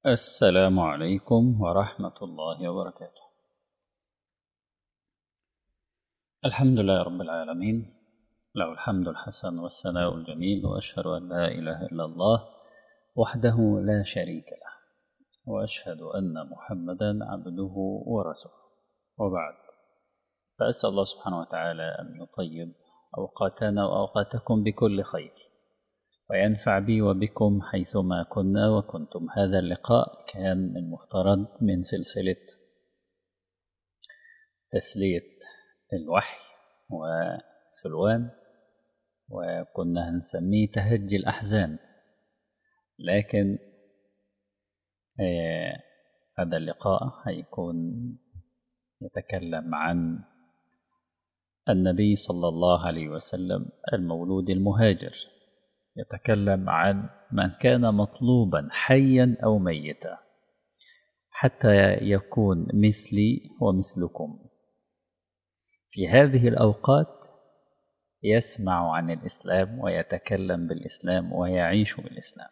السلام عليكم ورحمة الله وبركاته الحمد لله رب العالمين له الحمد الحسن والثناء الجميل وأشهد أن لا إله إلا الله وحده لا شريك له وأشهد أن محمدا عبده ورسوله وبعد فأسأل الله سبحانه وتعالى أن يطيب أوقاتنا وأوقاتكم بكل خير وينفع بي وبكم حيثما كنا وكنتم هذا اللقاء كان المفترض من سلسلة تسلية الوحي وسلوان وكنا هنسميه تهجي الأحزان لكن آه هذا اللقاء هيكون يتكلم عن النبي صلى الله عليه وسلم المولود المهاجر يتكلم عن من كان مطلوبا حيا أو ميتا حتى يكون مثلي ومثلكم في هذه الأوقات يسمع عن الإسلام ويتكلم بالإسلام ويعيش بالإسلام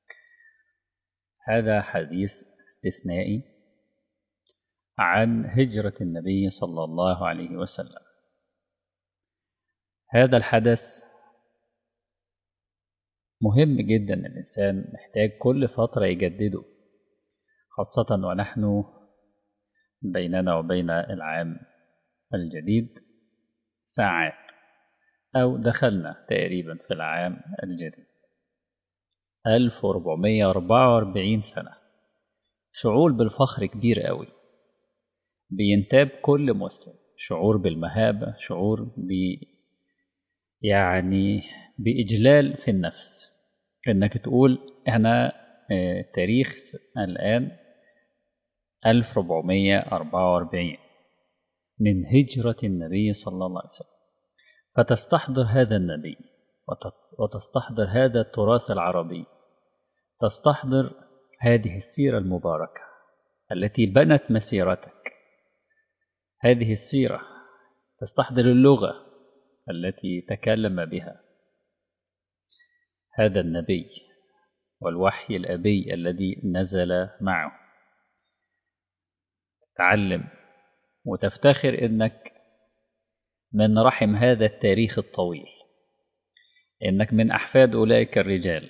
هذا حديث استثنائي عن هجرة النبي صلى الله عليه وسلم هذا الحدث مهم جدا الإنسان محتاج كل فترة يجدده خاصة ونحن بيننا وبين العام الجديد ساعات أو دخلنا تقريبا في العام الجديد 1444 سنة شعور بالفخر كبير قوي بينتاب كل مسلم شعور بالمهابة شعور ب يعني بإجلال في النفس إنك تقول أنا تاريخ الآن 1444 من هجرة النبي صلى الله عليه وسلم فتستحضر هذا النبي وتستحضر هذا التراث العربي تستحضر هذه السيرة المباركة التي بنت مسيرتك هذه السيرة تستحضر اللغة التي تكلم بها هذا النبي والوحي الأبي الذي نزل معه تعلم وتفتخر إنك من رحم هذا التاريخ الطويل إنك من أحفاد أولئك الرجال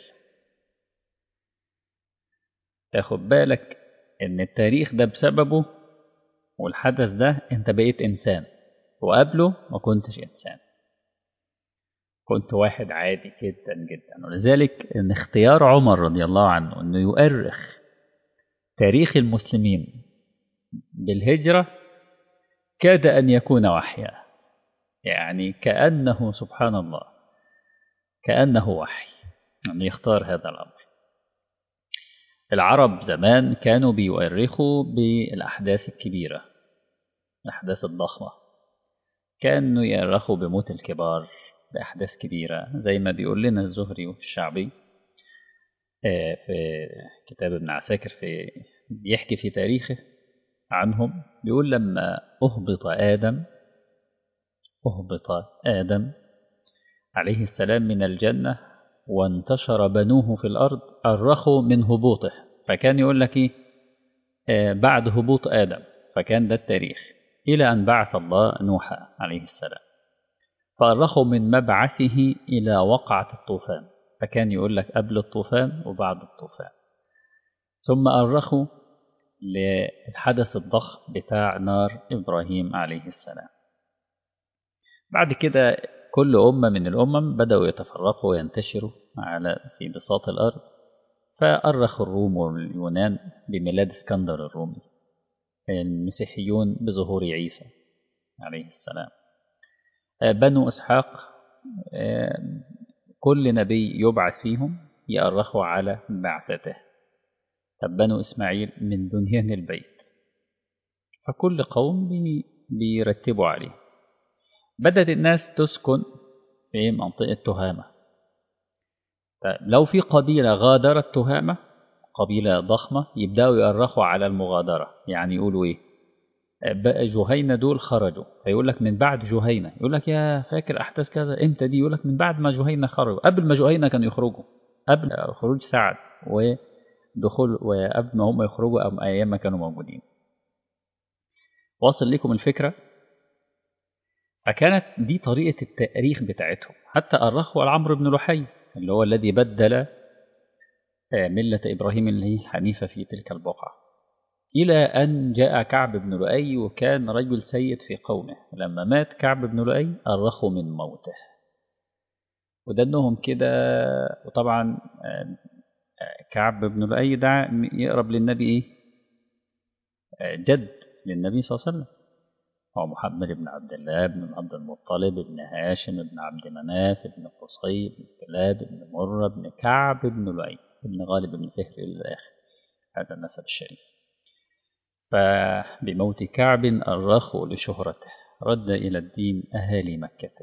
تاخد بالك إن التاريخ ده بسببه والحدث ده أنت بقيت إنسان وقبله ما كنتش إنسان كنت واحد عادي جدا جدا ولذلك ان اختيار عمر رضي الله عنه انه يؤرخ تاريخ المسلمين بالهجرة كاد أن يكون وحيا يعني كأنه سبحان الله كأنه وحي أن يختار هذا الأمر العرب زمان كانوا بيؤرخوا بالأحداث الكبيرة الأحداث الضخمة كانوا يؤرخوا بموت الكبار بأحداث كبيرة زي ما بيقول لنا الزهري والشعبي في كتاب ابن عساكر في بيحكي في تاريخه عنهم بيقول لما أهبط آدم أهبط آدم عليه السلام من الجنة وانتشر بنوه في الأرض أرخوا من هبوطه فكان يقول لك إيه بعد هبوط آدم فكان ده التاريخ إلى أن بعث الله نوحا عليه السلام فأرخوا من مبعثه إلى وقعة الطوفان فكان يقول لك قبل الطوفان وبعد الطوفان ثم أرخوا للحدث الضخم بتاع نار إبراهيم عليه السلام بعد كده كل أمة من الأمم بدأوا يتفرقوا وينتشروا على في بساط الأرض فأرخ الروم واليونان بميلاد اسكندر الرومي المسيحيون بظهور عيسى عليه السلام بنو إسحاق كل نبي يبعث فيهم يأرخوا على بعثته طب بنو إسماعيل من بنيان البيت فكل قوم بي بيرتبوا عليه بدأت الناس تسكن في منطقة تهامة لو في قبيلة غادرت تهامة قبيلة ضخمة يبدأوا يأرخوا على المغادرة يعني يقولوا إيه بقى جهينة دول خرجوا فيقول لك من بعد جهينة يقول لك يا فاكر أحداث كذا إمتى دي يقول لك من بعد ما جهينة خرجوا قبل ما جهينة كانوا يخرجوا قبل خروج سعد دخول وقبل ما هم يخرجوا أو أيام ما كانوا موجودين واصل لكم الفكرة فكانت دي طريقة التاريخ بتاعتهم حتى أرخوا العمرو بن لحي اللي هو الذي بدل ملة إبراهيم اللي هي حنيفة في تلك البقعة إلى أن جاء كعب بن لؤي وكان رجل سيد في قومه لما مات كعب بن لؤي أرخوا من موته وده انهم كده وطبعا كعب بن لؤي ده يقرب للنبي ايه جد للنبي صلى الله عليه وسلم هو محمد بن عبد الله بن عبد المطلب بن هاشم بن عبد مناف بن قصي بن كلاب بن مرة بن كعب بن لؤي بن غالب بن فهر إلى الآخر هذا النسب الشريف فبموت كعب أرخوا لشهرته رد إلى الدين أهالي مكته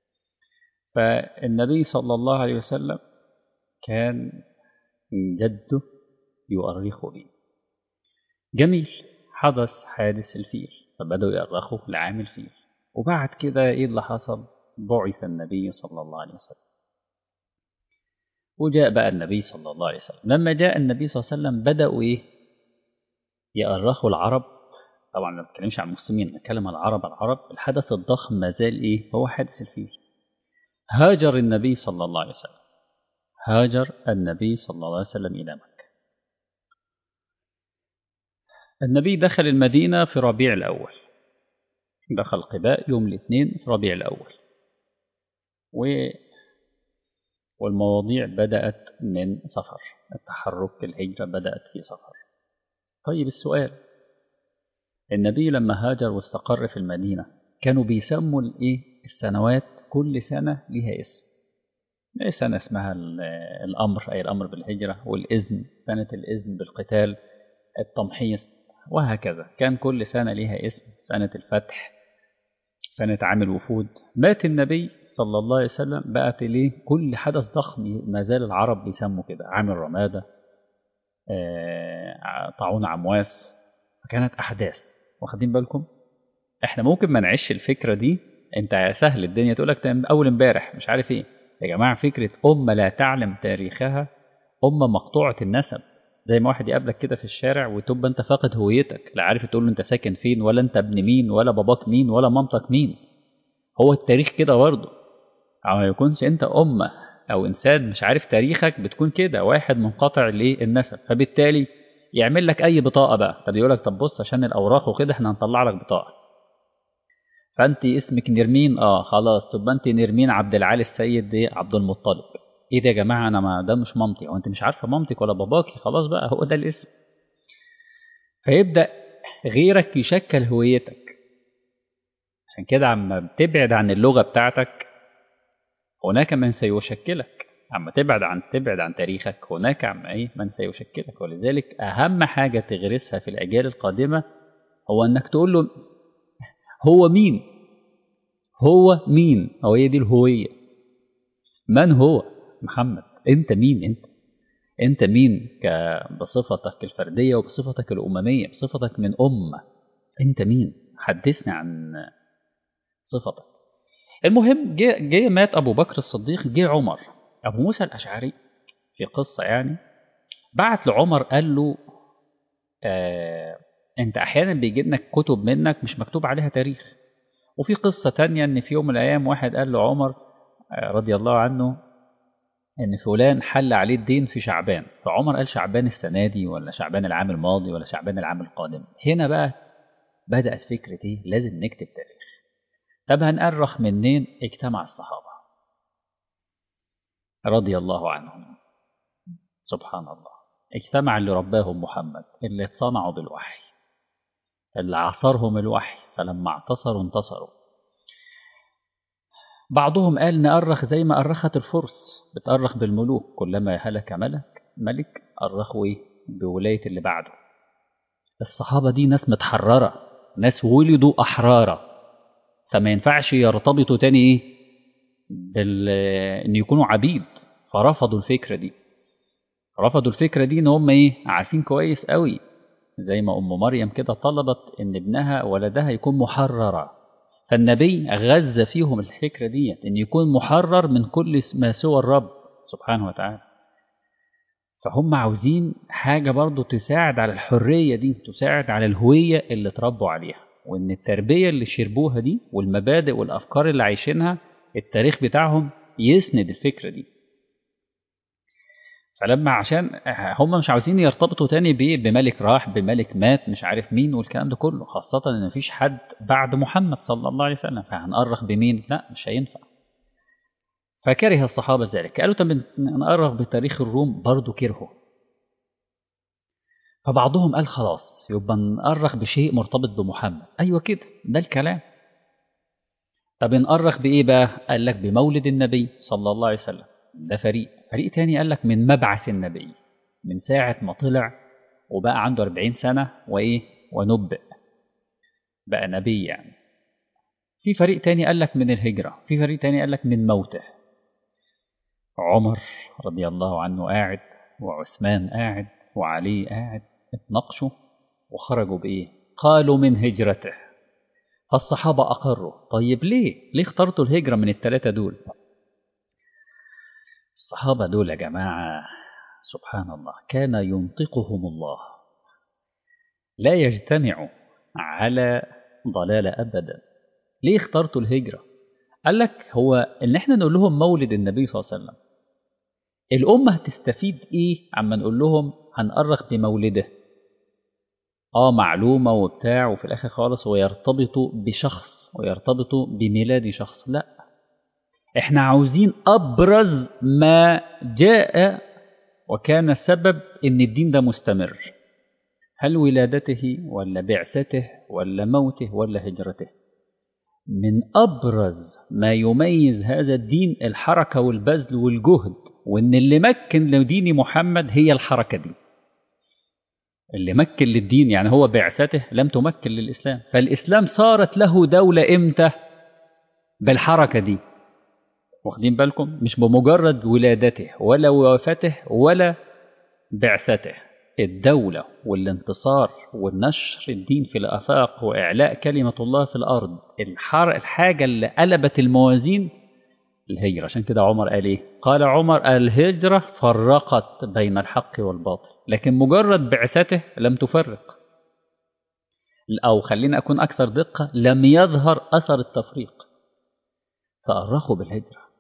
فالنبي صلى الله عليه وسلم كان جده يؤرخ به جميل حدث حادث الفيل فبدأوا يؤرخوا لعام الفيل وبعد كده ايه اللي حصل بعث النبي صلى الله عليه وسلم وجاء بقى النبي صلى الله عليه وسلم لما جاء النبي صلى الله عليه وسلم بدأوا ايه يؤرخوا العرب طبعا ما بنتكلمش عن المسلمين نتكلم عن العرب العرب الحدث الضخم ما زال ايه هو حادث الفيل هاجر النبي صلى الله عليه وسلم هاجر النبي صلى الله عليه وسلم إلى مكة النبي دخل المدينة في ربيع الأول دخل قباء يوم الاثنين في ربيع الأول و والمواضيع بدأت من سفر التحرك الهجرة بدأت في سفر طيب السؤال النبي لما هاجر واستقر في المدينة كانوا بيسموا الايه السنوات كل سنة ليها اسم سنة اسمها الأمر أي الأمر بالهجرة والإذن سنة الإذن بالقتال التمحيص وهكذا كان كل سنة ليها اسم سنة الفتح سنة عام الوفود مات النبي صلى الله عليه وسلم بقت ليه كل حدث ضخم ما زال العرب بيسموا كده عام الرمادة طاعون عمواس فكانت أحداث واخدين بالكم احنا ممكن ما نعيش الفكرة دي انت سهل الدنيا تقول لك اول امبارح مش عارف ايه يا جماعه فكره امه لا تعلم تاريخها امه مقطوعه النسب زي ما واحد يقابلك كده في الشارع وتبقى انت فاقد هويتك لا عارف تقول له انت ساكن فين ولا انت ابن مين ولا باباك مين ولا مامتك مين هو التاريخ كده برضه او ما يكونش انت امه او انسان مش عارف تاريخك بتكون كده واحد منقطع الايه النسب فبالتالي يعمل لك اي بطاقه بقى طب يقول لك طب بص عشان الاوراق وكده احنا هنطلع لك بطاقه فانت اسمك نرمين اه خلاص تبقى انت نرمين عبد العالي السيد دي عبد المطلب ايه ده يا جماعه انا ما ده مش مامتي هو انت مش عارفه مامتك ولا باباكي خلاص بقى هو ده الاسم فيبدا غيرك يشكل هويتك عشان كده عما بتبعد عن اللغه بتاعتك هناك من سيشكلك عما تبعد عن تبعد عن تاريخك هناك عم ايه من سيشكلك ولذلك اهم حاجه تغرسها في الاجيال القادمه هو انك تقول له هو مين هو مين هو هي دي الهوية من هو محمد انت مين انت انت مين بصفتك الفردية وبصفتك الأممية بصفتك من أمة انت مين حدثني عن صفتك المهم جه جه مات أبو بكر الصديق جه عمر أبو موسى الأشعري في قصة يعني بعت لعمر قال له آه انت احيانا بيجي لك كتب منك مش مكتوب عليها تاريخ وفي قصة تانية ان في يوم من الايام واحد قال لعمر رضي الله عنه ان فلان حل عليه الدين في شعبان فعمر قال شعبان السنة دي ولا شعبان العام الماضي ولا شعبان العام القادم هنا بقى بدأت فكرة ايه لازم نكتب تاريخ طب هنأرخ منين اجتمع الصحابة رضي الله عنهم سبحان الله اجتمع اللي رباهم محمد اللي اتصنعوا بالوحي اللي عصرهم الوحي فلما اعتصروا انتصروا بعضهم قال نأرخ زي ما أرخت الفرس بتأرخ بالملوك كلما هلك ملك ملك أرخوا إيه بولاية اللي بعده الصحابة دي ناس متحررة ناس ولدوا أحرارا فما ينفعش يرتبطوا تاني إيه بال... إن يكونوا عبيد فرفضوا الفكرة دي رفضوا الفكرة دي إن هم إيه عارفين كويس قوي زي ما أم مريم كده طلبت إن ابنها ولدها يكون محررا فالنبي غز فيهم الفكرة دي إن يكون محرر من كل ما سوى الرب سبحانه وتعالى فهم عاوزين حاجة برضو تساعد على الحرية دي تساعد على الهوية اللي اتربوا عليها وإن التربية اللي شربوها دي والمبادئ والأفكار اللي عايشينها التاريخ بتاعهم يسند الفكرة دي فلما عشان هم مش عاوزين يرتبطوا تاني بإيه بملك راح بملك مات مش عارف مين والكلام ده كله خاصة إن مفيش حد بعد محمد صلى الله عليه وسلم فهنأرخ بمين؟ لا مش هينفع فكره الصحابة ذلك قالوا طب نأرخ بتاريخ الروم برضه كرهوا فبعضهم قال خلاص يبقى نأرخ بشيء مرتبط بمحمد أيوة كده ده الكلام طب نأرخ بإيه بقى؟ قال لك بمولد النبي صلى الله عليه وسلم ده فريق فريق تاني قال لك من مبعث النبي من ساعة ما طلع وبقى عنده 40 سنة وإيه ونبئ بقى نبي يعني في فريق تاني قال لك من الهجرة في فريق تاني قال لك من موته عمر رضي الله عنه قاعد وعثمان قاعد وعلي قاعد اتناقشوا وخرجوا بإيه قالوا من هجرته فالصحابة أقروا طيب ليه ليه اخترتوا الهجرة من الثلاثة دول الصحابة دول يا جماعة سبحان الله كان ينطقهم الله لا يجتمع على ضلال أبدا ليه اخترتوا الهجرة قال لك هو ان احنا نقول لهم مولد النبي صلى الله عليه وسلم الأمة هتستفيد ايه عما نقول لهم هنأرخ بمولده اه معلومة وبتاع وفي الآخر خالص هو يرتبط بشخص ويرتبط بميلاد شخص لا احنا عاوزين أبرز ما جاء وكان سبب ان الدين ده مستمر هل ولادته ولا بعثته ولا موته ولا هجرته من أبرز ما يميز هذا الدين الحركة والبذل والجهد وإن اللي مكن لدين محمد هي الحركة دي اللي مكن للدين يعني هو بعثته لم تمكن للإسلام فالإسلام صارت له دولة إمتى بالحركة دي واخدين بالكم مش بمجرد ولادته ولا وفاته ولا بعثته الدولة والانتصار والنشر الدين في الآفاق وإعلاء كلمة الله في الأرض الحر الحاجة اللي قلبت الموازين الهجرة عشان كده عمر قال إيه قال عمر الهجرة فرقت بين الحق والباطل لكن مجرد بعثته لم تفرق أو خلينا أكون أكثر دقة لم يظهر أثر التفريق فأرخوا بالهجرة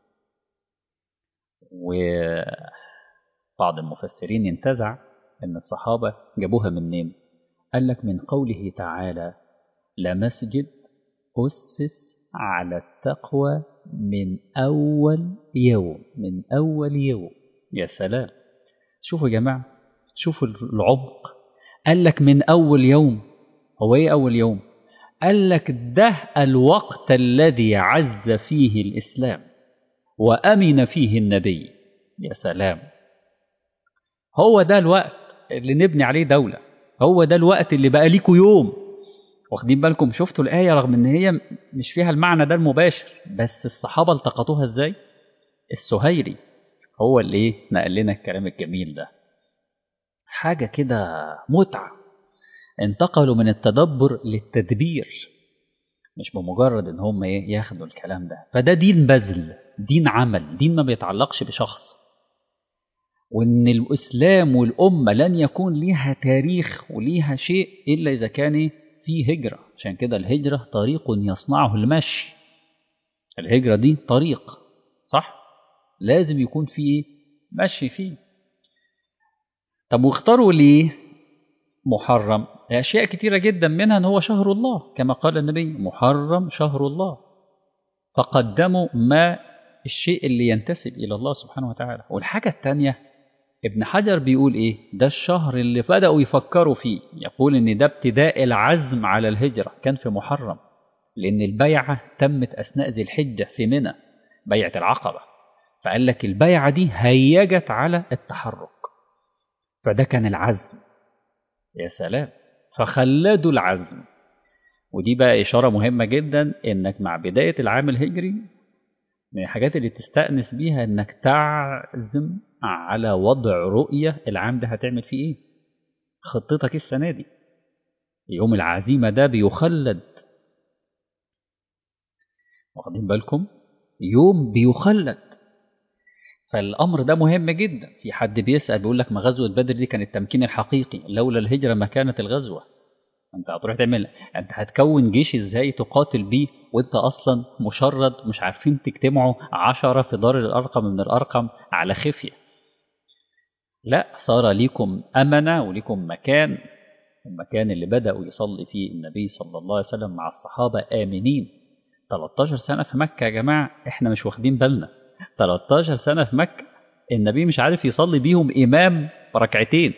وبعض المفسرين ينتزع ان الصحابة جابوها منين قال لك من قوله تعالى لمسجد أسس على التقوى من أول يوم من أول يوم يا سلام شوفوا يا جماعة شوفوا العمق قال لك من أول يوم هو إيه أول يوم قال لك ده الوقت الذي عز فيه الإسلام وأمن فيه النبي يا سلام هو ده الوقت اللي نبني عليه دولة هو ده الوقت اللي بقى ليكوا يوم واخدين بالكم شفتوا الآية رغم إن هي مش فيها المعنى ده المباشر بس الصحابة التقطوها إزاي السهيري هو اللي إيه نقل لنا الكلام الجميل ده حاجة كده متعة انتقلوا من التدبر للتدبير مش بمجرد ان هم ايه ياخدوا الكلام ده فده دين بذل دين عمل دين ما بيتعلقش بشخص وان الاسلام والامه لن يكون ليها تاريخ وليها شيء الا اذا كان في هجره عشان كده الهجره طريق يصنعه المشي الهجره دي طريق صح لازم يكون في مشي فيه طب واختاروا ليه محرم أشياء كتيرة جدا منها أن هو شهر الله كما قال النبي محرم شهر الله فقدموا ما الشيء اللي ينتسب إلى الله سبحانه وتعالى والحاجة الثانية ابن حجر بيقول إيه ده الشهر اللي بدأوا يفكروا فيه يقول إن ده ابتداء العزم على الهجرة كان في محرم لأن البيعة تمت أثناء ذي الحجة في منى بيعة العقبة فقال لك البيعة دي هيجت على التحرك فده كان العزم يا سلام فخلدوا العزم ودي بقى إشارة مهمة جدا إنك مع بداية العام الهجري من الحاجات اللي تستأنس بيها إنك تعزم على وضع رؤية العام ده هتعمل فيه إيه خطتك السنة دي يوم العزيمة ده بيخلد واخدين بالكم يوم بيخلد فالأمر ده مهم جدا في حد بيسأل بيقول لك ما غزوة بدر دي كان التمكين الحقيقي لولا الهجرة ما كانت الغزوة انت هتروح تعمل انت هتكون جيش ازاي تقاتل بيه وانت اصلا مشرد مش عارفين تجتمعوا عشرة في دار الارقم من الارقم على خفية لا صار ليكم امنة وليكم مكان المكان اللي بدأوا يصلي فيه النبي صلى الله عليه وسلم مع الصحابة آمنين 13 سنة في مكة يا جماعة احنا مش واخدين بالنا 13 سنة في مكة النبي مش عارف يصلي بيهم إمام ركعتين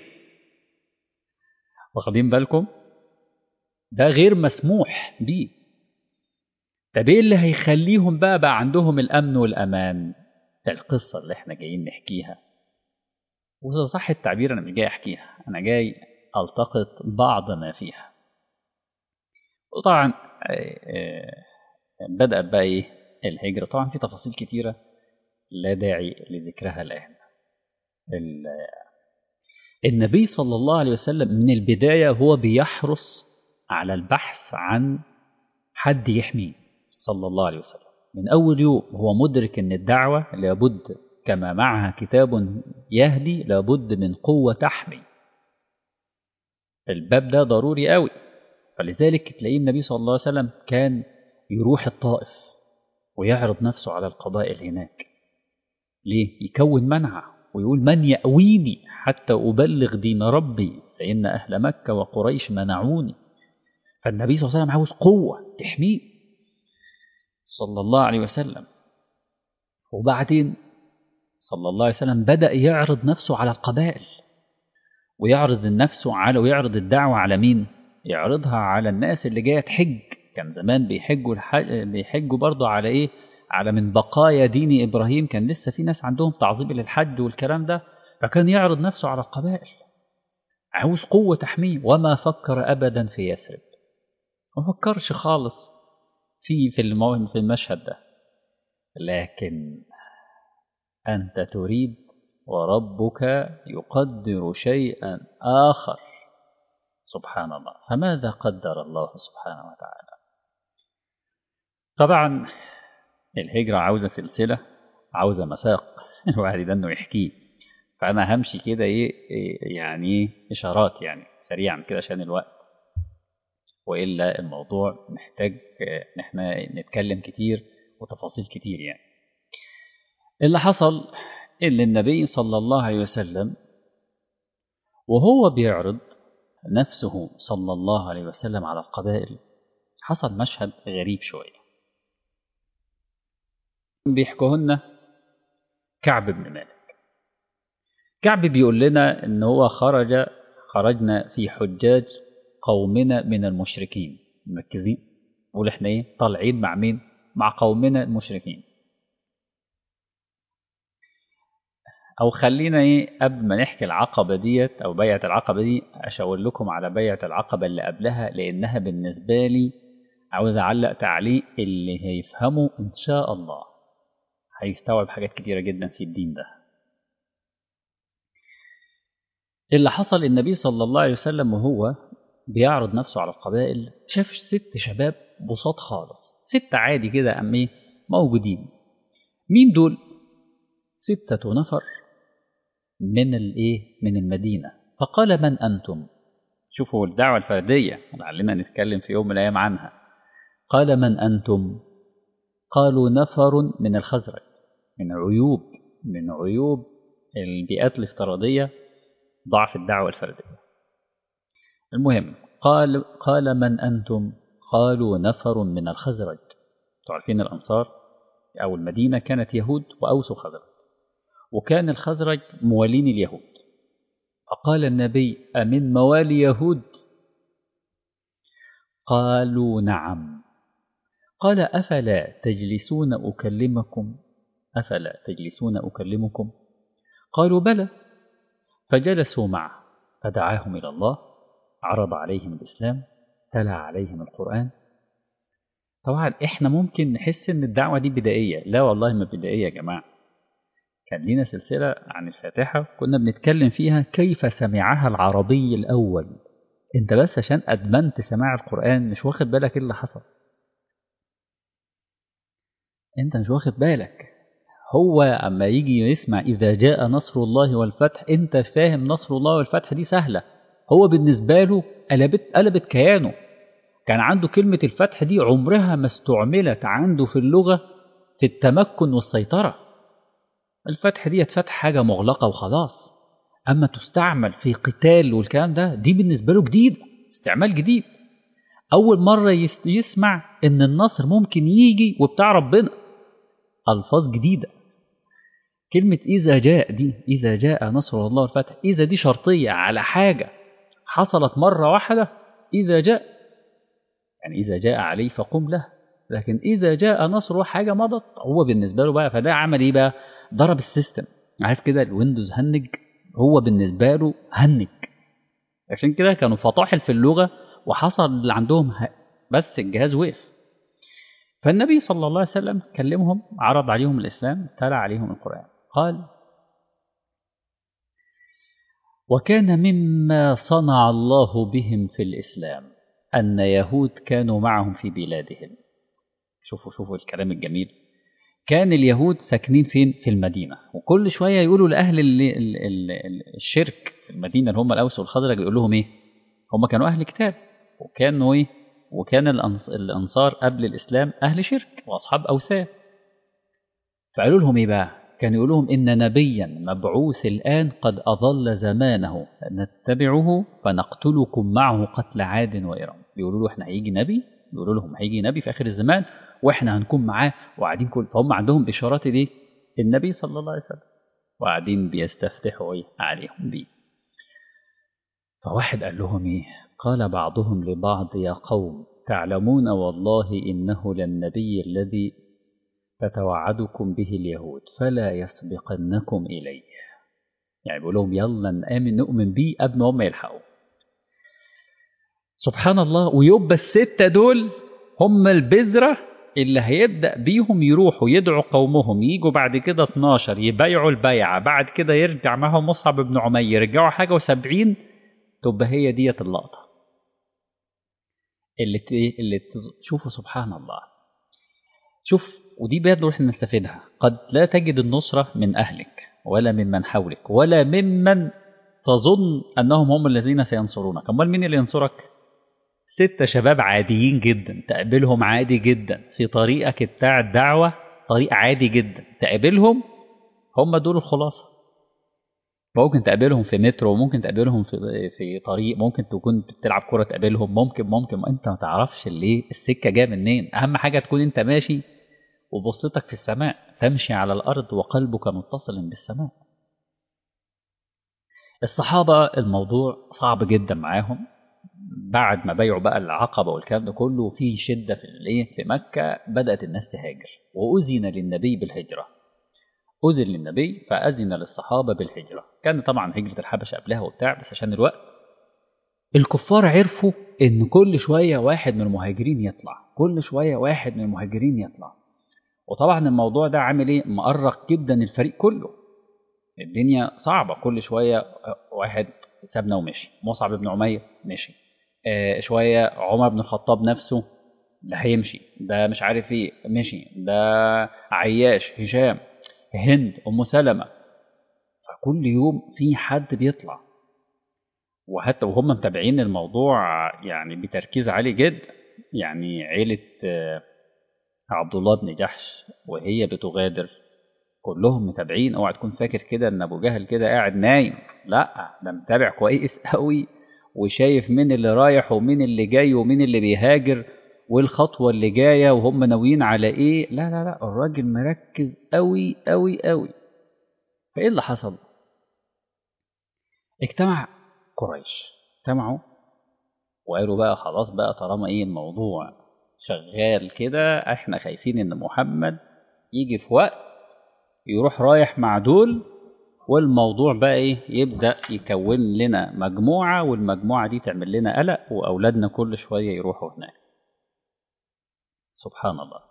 واخدين بالكم ده غير مسموح بيه طب ايه اللي هيخليهم بقى بقى عندهم الأمن والأمان ده القصة اللي احنا جايين نحكيها وإذا صح التعبير أنا مش جاي أحكيها أنا جاي ألتقط بعض ما فيها وطبعا بدأت بقى إيه الهجرة طبعا في تفاصيل كتيرة لا داعي لذكرها الآن النبي صلى الله عليه وسلم من البداية هو بيحرص على البحث عن حد يحميه صلى الله عليه وسلم من أول يوم هو مدرك أن الدعوة لابد كما معها كتاب يهدي لابد من قوة تحمي الباب ده ضروري قوي فلذلك تلاقيه النبي صلى الله عليه وسلم كان يروح الطائف ويعرض نفسه على القبائل هناك ليه؟ يكون منعه ويقول من يأويني حتى أبلغ دين ربي فإن أهل مكة وقريش منعوني فالنبي صلى الله عليه وسلم عاوز قوة تحميه صلى الله عليه وسلم وبعدين صلى الله عليه وسلم بدأ يعرض نفسه على القبائل ويعرض نفسه على ويعرض الدعوة على مين؟ يعرضها على الناس اللي جاية تحج كان زمان بيحجوا الحج بيحجوا برضه على ايه؟ على من بقايا دين ابراهيم كان لسه في ناس عندهم تعظيم للحج والكلام ده فكان يعرض نفسه على القبائل عاوز قوة تحميه وما فكر أبدا في يثرب ما فكرش خالص في في المو... في المشهد ده لكن أنت تريد وربك يقدر شيئا آخر سبحان الله فماذا قدر الله سبحانه وتعالى طبعا الهجرة عاوزة سلسلة عاوزة مساق الواحد ده انه يحكيه فأنا همشي كده إيه يعني إشارات يعني سريعا كده عشان الوقت وإلا الموضوع محتاج إن احنا نتكلم كتير وتفاصيل كتير يعني اللي حصل إن النبي صلى الله عليه وسلم وهو بيعرض نفسه صلى الله عليه وسلم على القبائل حصل مشهد غريب شوية بيحكوه لنا كعب بن مالك كعب بيقول لنا ان هو خرج خرجنا في حجاج قومنا من المشركين مركزين نقول احنا ايه طالعين مع مين مع قومنا المشركين او خلينا ايه قبل ما نحكي العقبه ديت او بيعه العقبه دي اشاور لكم على بيعه العقبه اللي قبلها لانها بالنسبه لي عاوز اعلق تعليق اللي هيفهمه ان شاء الله هيستوعب حاجات كتيره جدا في الدين ده اللي حصل النبي صلى الله عليه وسلم وهو بيعرض نفسه على القبائل شاف ست شباب بساط خالص ست عادي كده أم موجودين مين دول ستة نفر من الايه من المدينة فقال من أنتم شوفوا الدعوة الفردية لعلنا نتكلم في يوم من الأيام عنها قال من أنتم قالوا نفر من الخزرج من عيوب من عيوب البيئات الافتراضية ضعف الدعوة الفردية المهم قال قال من أنتم قالوا نفر من الخزرج تعرفين الأنصار أو المدينة كانت يهود وأوس وخزرج وكان الخزرج موالين اليهود فقال النبي أمن موالي يهود قالوا نعم قال أفلا تجلسون أكلمكم أفلا تجلسون أكلمكم قالوا بلى فجلسوا معه فدعاهم إلى الله عرض عليهم الإسلام تلا عليهم القرآن طبعا إحنا ممكن نحس إن الدعوة دي بدائية لا والله ما بدائية يا جماعة كان لينا سلسلة عن الفاتحة كنا بنتكلم فيها كيف سمعها العربي الأول أنت بس عشان أدمنت سماع القرآن مش واخد بالك إيه اللي حصل أنت مش واخد بالك هو أما يجي يسمع إذا جاء نصر الله والفتح أنت فاهم نصر الله والفتح دي سهلة هو بالنسبة له قلبت, قلبت كيانه كان عنده كلمة الفتح دي عمرها ما استعملت عنده في اللغة في التمكن والسيطرة الفتح دي فتح حاجة مغلقة وخلاص أما تستعمل في قتال والكلام ده دي بالنسبة له جديد استعمال جديد أول مرة يسمع إن النصر ممكن يجي وبتاع ربنا ألفاظ جديدة كلمة إذا جاء دي إذا جاء نصر الله والفتح إذا دي شرطية على حاجة حصلت مرة واحدة إذا جاء يعني إذا جاء عليه فقم له لكن إذا جاء نصر حاجة مضت هو بالنسبة له بقى فده عمل إيه بقى ضرب السيستم عارف كده الويندوز هنج هو بالنسبة له هنج عشان كده كانوا فطاحل في اللغة وحصل اللي عندهم بس الجهاز وقف فالنبي صلى الله عليه وسلم كلمهم عرض عليهم الإسلام تلا عليهم القرآن قال وكان مما صنع الله بهم في الإسلام أن يهود كانوا معهم في بلادهم شوفوا شوفوا الكلام الجميل كان اليهود ساكنين فين في المدينة وكل شوية يقولوا لأهل ال ال ال الشرك في المدينة اللي هم الأوس والخزرج يقول لهم إيه هم كانوا أهل كتاب وكانوا إيه وكان الأنصار قبل الإسلام أهل شرك وأصحاب أوثان فقالوا لهم إيه بقى كان يقول لهم إن نبيا مبعوث الآن قد أضل زمانه نتبعه فنقتلكم معه قتل عاد وإرم بيقولوا له إحنا هيجي نبي بيقولوا لهم هيجي نبي في آخر الزمان وإحنا هنكون معاه وقاعدين كل فهم عندهم بشارات دي النبي صلى الله عليه وسلم وقاعدين بيستفتحوا إيه عليهم بيه فواحد قال لهم إيه قال بعضهم لبعض يا قوم تعلمون والله إنه للنبي الذي تتوعدكم به اليهود فلا يسبقنكم إليه يعني بيقول لهم يلا نآمن نؤمن بيه قبل ما هم يلحقوا سبحان الله ويبقى الستة دول هم البذرة اللي هيبدأ بيهم يروحوا يدعوا قومهم يجوا بعد كده 12 يبايعوا البيعة بعد كده يرجع معهم مصعب بن عمير يرجعوا حاجة وسبعين تبقى هي ديت اللقطة اللي ت... اللي تشوفوا سبحان الله شوف ودي برضه احنا نستفيدها قد لا تجد النصرة من أهلك ولا ممن حولك ولا ممن تظن أنهم هم الذين سينصرونك أمال مين اللي ينصرك ستة شباب عاديين جدا تقابلهم عادي جدا في طريقك بتاع الدعوة طريق عادي جدا تقابلهم هم دول الخلاصة ممكن تقابلهم في مترو ممكن تقابلهم في في طريق ممكن تكون بتلعب كرة تقابلهم ممكن ممكن انت ما تعرفش ليه السكة جايه منين اهم حاجة تكون انت ماشي وبصتك في السماء تمشي على الارض وقلبك متصل بالسماء الصحابة الموضوع صعب جدا معاهم بعد ما بيعوا بقى العقبة والكلام ده كله في شدة في الايه في مكة بدأت الناس تهاجر وأذن للنبي بالهجرة أذن للنبي فأذن للصحابة بالهجرة كان طبعا هجرة الحبشة قبلها وبتاع بس عشان الوقت الكفار عرفوا إن كل شوية واحد من المهاجرين يطلع كل شوية واحد من المهاجرين يطلع وطبعا الموضوع ده عامل ايه مؤرق جدا الفريق كله الدنيا صعبة كل شوية واحد سابنا ومشي مصعب بن عمير مشي آه شوية عمر بن الخطاب نفسه ده هيمشي ده مش عارف ايه مشي ده عياش هشام هند ام سلمة فكل يوم في حد بيطلع وحتى وهم متابعين الموضوع يعني بتركيز عالي جدا يعني عيلة آه عبد الله بن جحش وهي بتغادر كلهم متابعين اوعى تكون فاكر كده ان ابو جهل كده قاعد نايم لا ده متابع كويس قوي وشايف مين اللي رايح ومين اللي جاي ومين اللي بيهاجر والخطوه اللي جايه وهم ناويين على ايه لا لا لا الراجل مركز قوي قوي قوي فايه اللي حصل اجتمع قريش اجتمعوا وقالوا بقى خلاص بقى طالما ايه الموضوع شغال كده احنا خايفين ان محمد يجي في وقت يروح رايح مع دول والموضوع بقى ايه يبدا يكون لنا مجموعه والمجموعه دي تعمل لنا قلق واولادنا كل شويه يروحوا هناك سبحان الله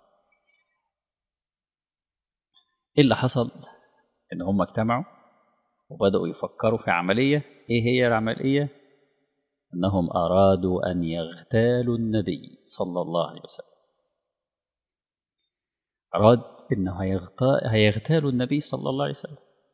ايه اللي حصل ان هم اجتمعوا وبداوا يفكروا في عمليه ايه هي العمليه انهم ارادوا ان يغتالوا النبي صلى الله عليه وسلم أراد إنه هيغتالوا النبي صلى الله عليه وسلم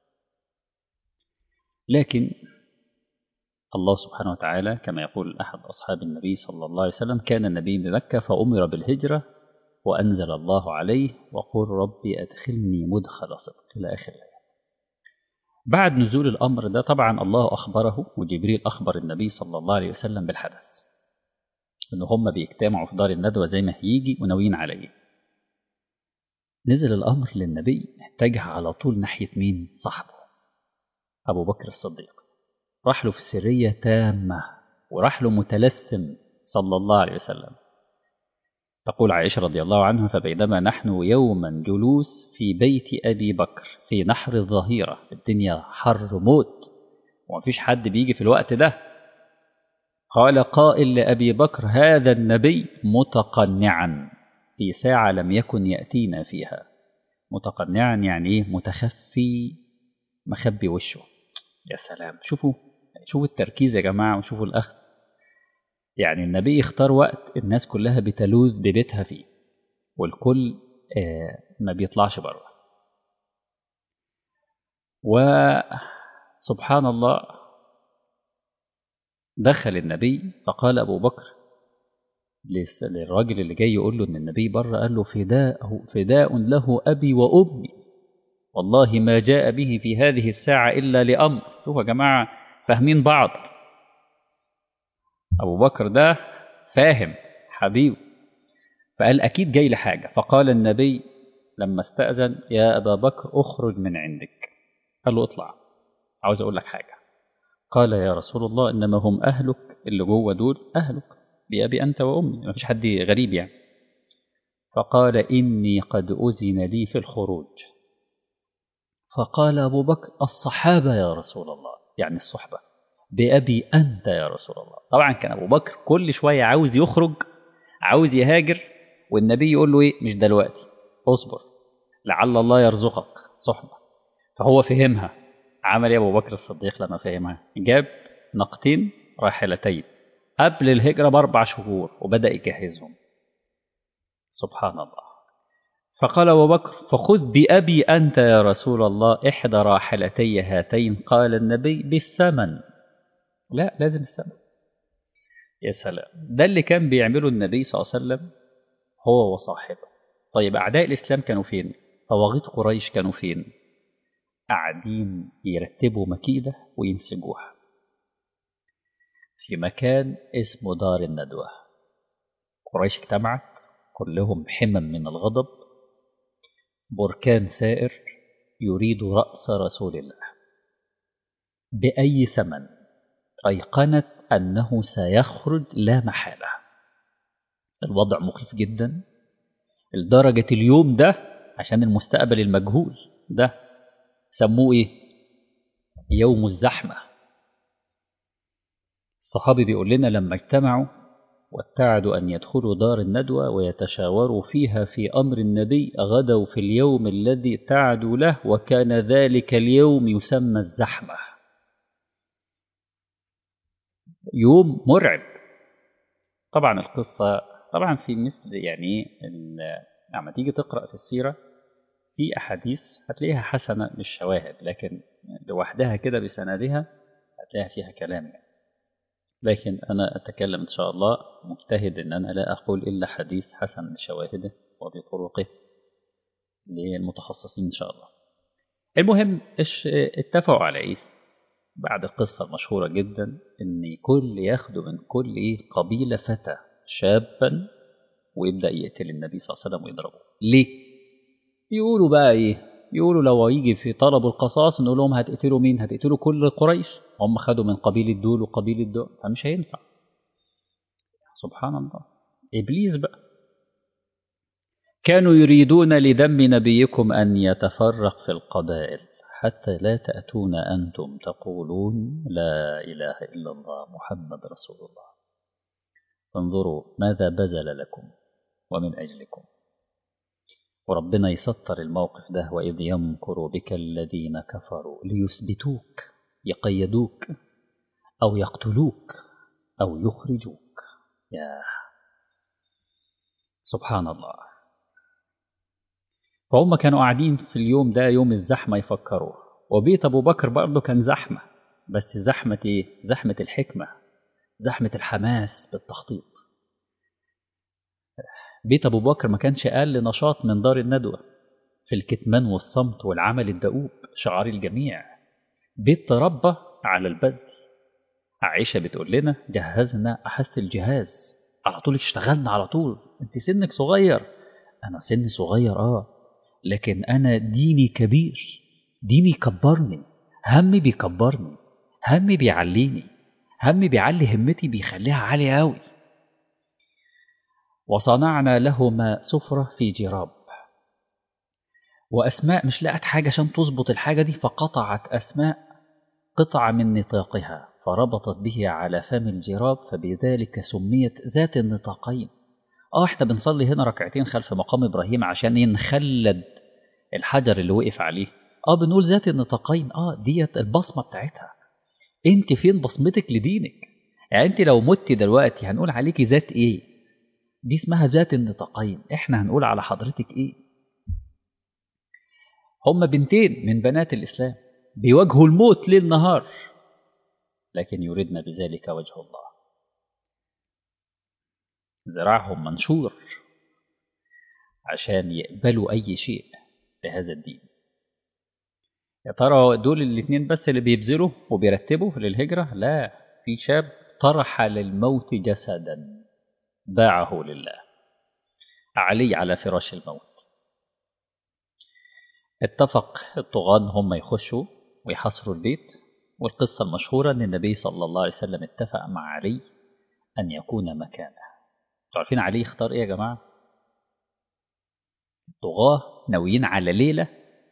لكن الله سبحانه وتعالى كما يقول أحد أصحاب النبي صلى الله عليه وسلم كان النبي بمكة فأمر بالهجرة وأنزل الله عليه وقل ربي أدخلني مدخل صدق إلى آخر الآية بعد نزول الأمر ده طبعا الله أخبره وجبريل أخبر النبي صلى الله عليه وسلم بالحدث إن هم بيجتمعوا في دار الندوة زي ما هيجي وناويين عليه نزل الأمر للنبي اتجه على طول ناحية مين صاحبه أبو بكر الصديق راح له في سرية تامة وراح له متلثم صلى الله عليه وسلم تقول عائشة رضي الله عنها فبينما نحن يوما جلوس في بيت أبي بكر في نحر الظهيرة الدنيا حر موت ومفيش حد بيجي في الوقت ده قال قائل لأبي بكر هذا النبي متقنعا في ساعة لم يكن يأتينا فيها متقنعا يعني ايه متخفي مخبي وشه يا سلام شوفوا شوفوا التركيز يا جماعة وشوفوا الأخذ يعني النبي اختار وقت الناس كلها بتلوذ ببيتها فيه والكل آه ما بيطلعش بره وسبحان الله دخل النبي فقال أبو بكر للراجل اللي جاي يقول له إن النبي بره قال له فداء فداء له أبي وأمي والله ما جاء به في هذه الساعة إلا لأمر شوفوا يا جماعة فاهمين بعض أبو بكر ده فاهم حبيب فقال أكيد جاي لحاجة فقال النبي لما استأذن يا أبا بكر أخرج من عندك قال له اطلع عاوز أقول لك حاجة قال يا رسول الله إنما هم أهلك اللي جوه دول أهلك بأبي أنت وأمي ما فيش حد غريب يعني فقال إني قد أذن لي في الخروج فقال أبو بكر الصحابة يا رسول الله يعني الصحبة بأبي أنت يا رسول الله طبعا كان أبو بكر كل شوية عاوز يخرج عاوز يهاجر والنبي يقول له إيه مش دلوقتي اصبر لعل الله يرزقك صحبة فهو فهمها عمل يا أبو بكر الصديق لما فهمها جاب نقطين راحلتين قبل الهجرة بأربع شهور وبدأ يجهزهم سبحان الله فقال أبو بكر فخذ بأبي أنت يا رسول الله إحدى راحلتي هاتين قال النبي بالثمن لا لازم الثمن يا سلام ده اللي كان بيعمله النبي صلى الله عليه وسلم هو وصاحبه طيب أعداء الإسلام كانوا فين طواغيت قريش كانوا فين قاعدين يرتبوا مكيدة وينسجوها في مكان اسمه دار الندوة قريش اجتمعت كلهم حمم من الغضب بركان ثائر يريد رأس رسول الله بأي ثمن أيقنت أنه سيخرج لا محالة الوضع مخيف جدا لدرجة اليوم ده عشان المستقبل المجهول ده سموه إيه يوم الزحمة الصحابي بيقول لنا لما اجتمعوا واتعدوا أن يدخلوا دار الندوة ويتشاوروا فيها في أمر النبي غدوا في اليوم الذي تعدوا له وكان ذلك اليوم يسمى الزحمة يوم مرعب طبعا القصة طبعا في مثل يعني لما تيجي تقرأ في السيرة في أحاديث هتلاقيها حسنة مش شواهد لكن لوحدها كده بسندها هتلاقيها فيها كلام يعني. لكن أنا أتكلم إن شاء الله مجتهد إن أنا لا أقول إلا حديث حسن بشواهده وبطرقه للمتخصصين إن شاء الله المهم إيش اتفقوا على إيه بعد القصة المشهورة جدا إن كل ياخدوا من كل إيه قبيلة فتى شابا ويبدأ يقتل النبي صلى الله عليه وسلم ويضربه ليه؟ يقولوا بقى إيه يقولوا لو يجي في طلب القصاص نقول لهم هتقتلوا مين هتقتلوا كل قريش هم خدوا من قبيلة دول وقبيلة دول فمش هينفع سبحان الله إبليس بقى كانوا يريدون لذم نبيكم أن يتفرق في القبائل حتى لا تأتون أنتم تقولون لا إله إلا الله محمد رسول الله انظروا ماذا بذل لكم ومن أجلكم وربنا يسطر الموقف ده وإذ يمكر بك الذين كفروا ليثبتوك يقيدوك أو يقتلوك أو يخرجوك يا سبحان الله فهم كانوا قاعدين في اليوم ده يوم الزحمة يفكروا وبيت أبو بكر برضه كان زحمة بس زحمة إيه؟ زحمة الحكمة زحمة الحماس بالتخطيط بيت أبو بكر ما كانش أقل نشاط من دار الندوة في الكتمان والصمت والعمل الدؤوب شعار الجميع بيت تربى على البذل عائشة بتقول لنا جهزنا أحس الجهاز على طول اشتغلنا على طول انت سنك صغير انا سني صغير اه لكن انا ديني كبير ديني يكبرني همي بيكبرني همي بيعليني همي بيعلي همتي بيخليها عالية أوي وصنعنا لهما سفرة في جراب وأسماء مش لقت حاجة عشان تظبط الحاجة دي فقطعت أسماء قطعة من نطاقها فربطت به على فم الجراب فبذلك سميت ذات النطاقين اه احنا بنصلي هنا ركعتين خلف مقام ابراهيم عشان نخلد الحجر اللي وقف عليه اه بنقول ذات النطاقين اه ديت البصمه بتاعتها انت فين بصمتك لدينك يعني انت لو مت دلوقتي هنقول عليكي ذات ايه دي اسمها ذات النطاقين احنا هنقول على حضرتك ايه هم بنتين من بنات الاسلام بيواجهوا الموت ليل نهار لكن يريدن بذلك وجه الله ذراعهم منشور عشان يقبلوا أي شيء لهذا الدين يا ترى دول الاثنين بس اللي بيبذلوا وبيرتبوا للهجرة لا في شاب طرح للموت جسدا باعه لله علي على فراش الموت اتفق الطغاة هم يخشوا ويحاصروا البيت والقصة المشهورة أن النبي صلى الله عليه وسلم اتفق مع علي أن يكون مكانه عارفين علي اختار إيه يا جماعة الطغاة ناويين على ليلة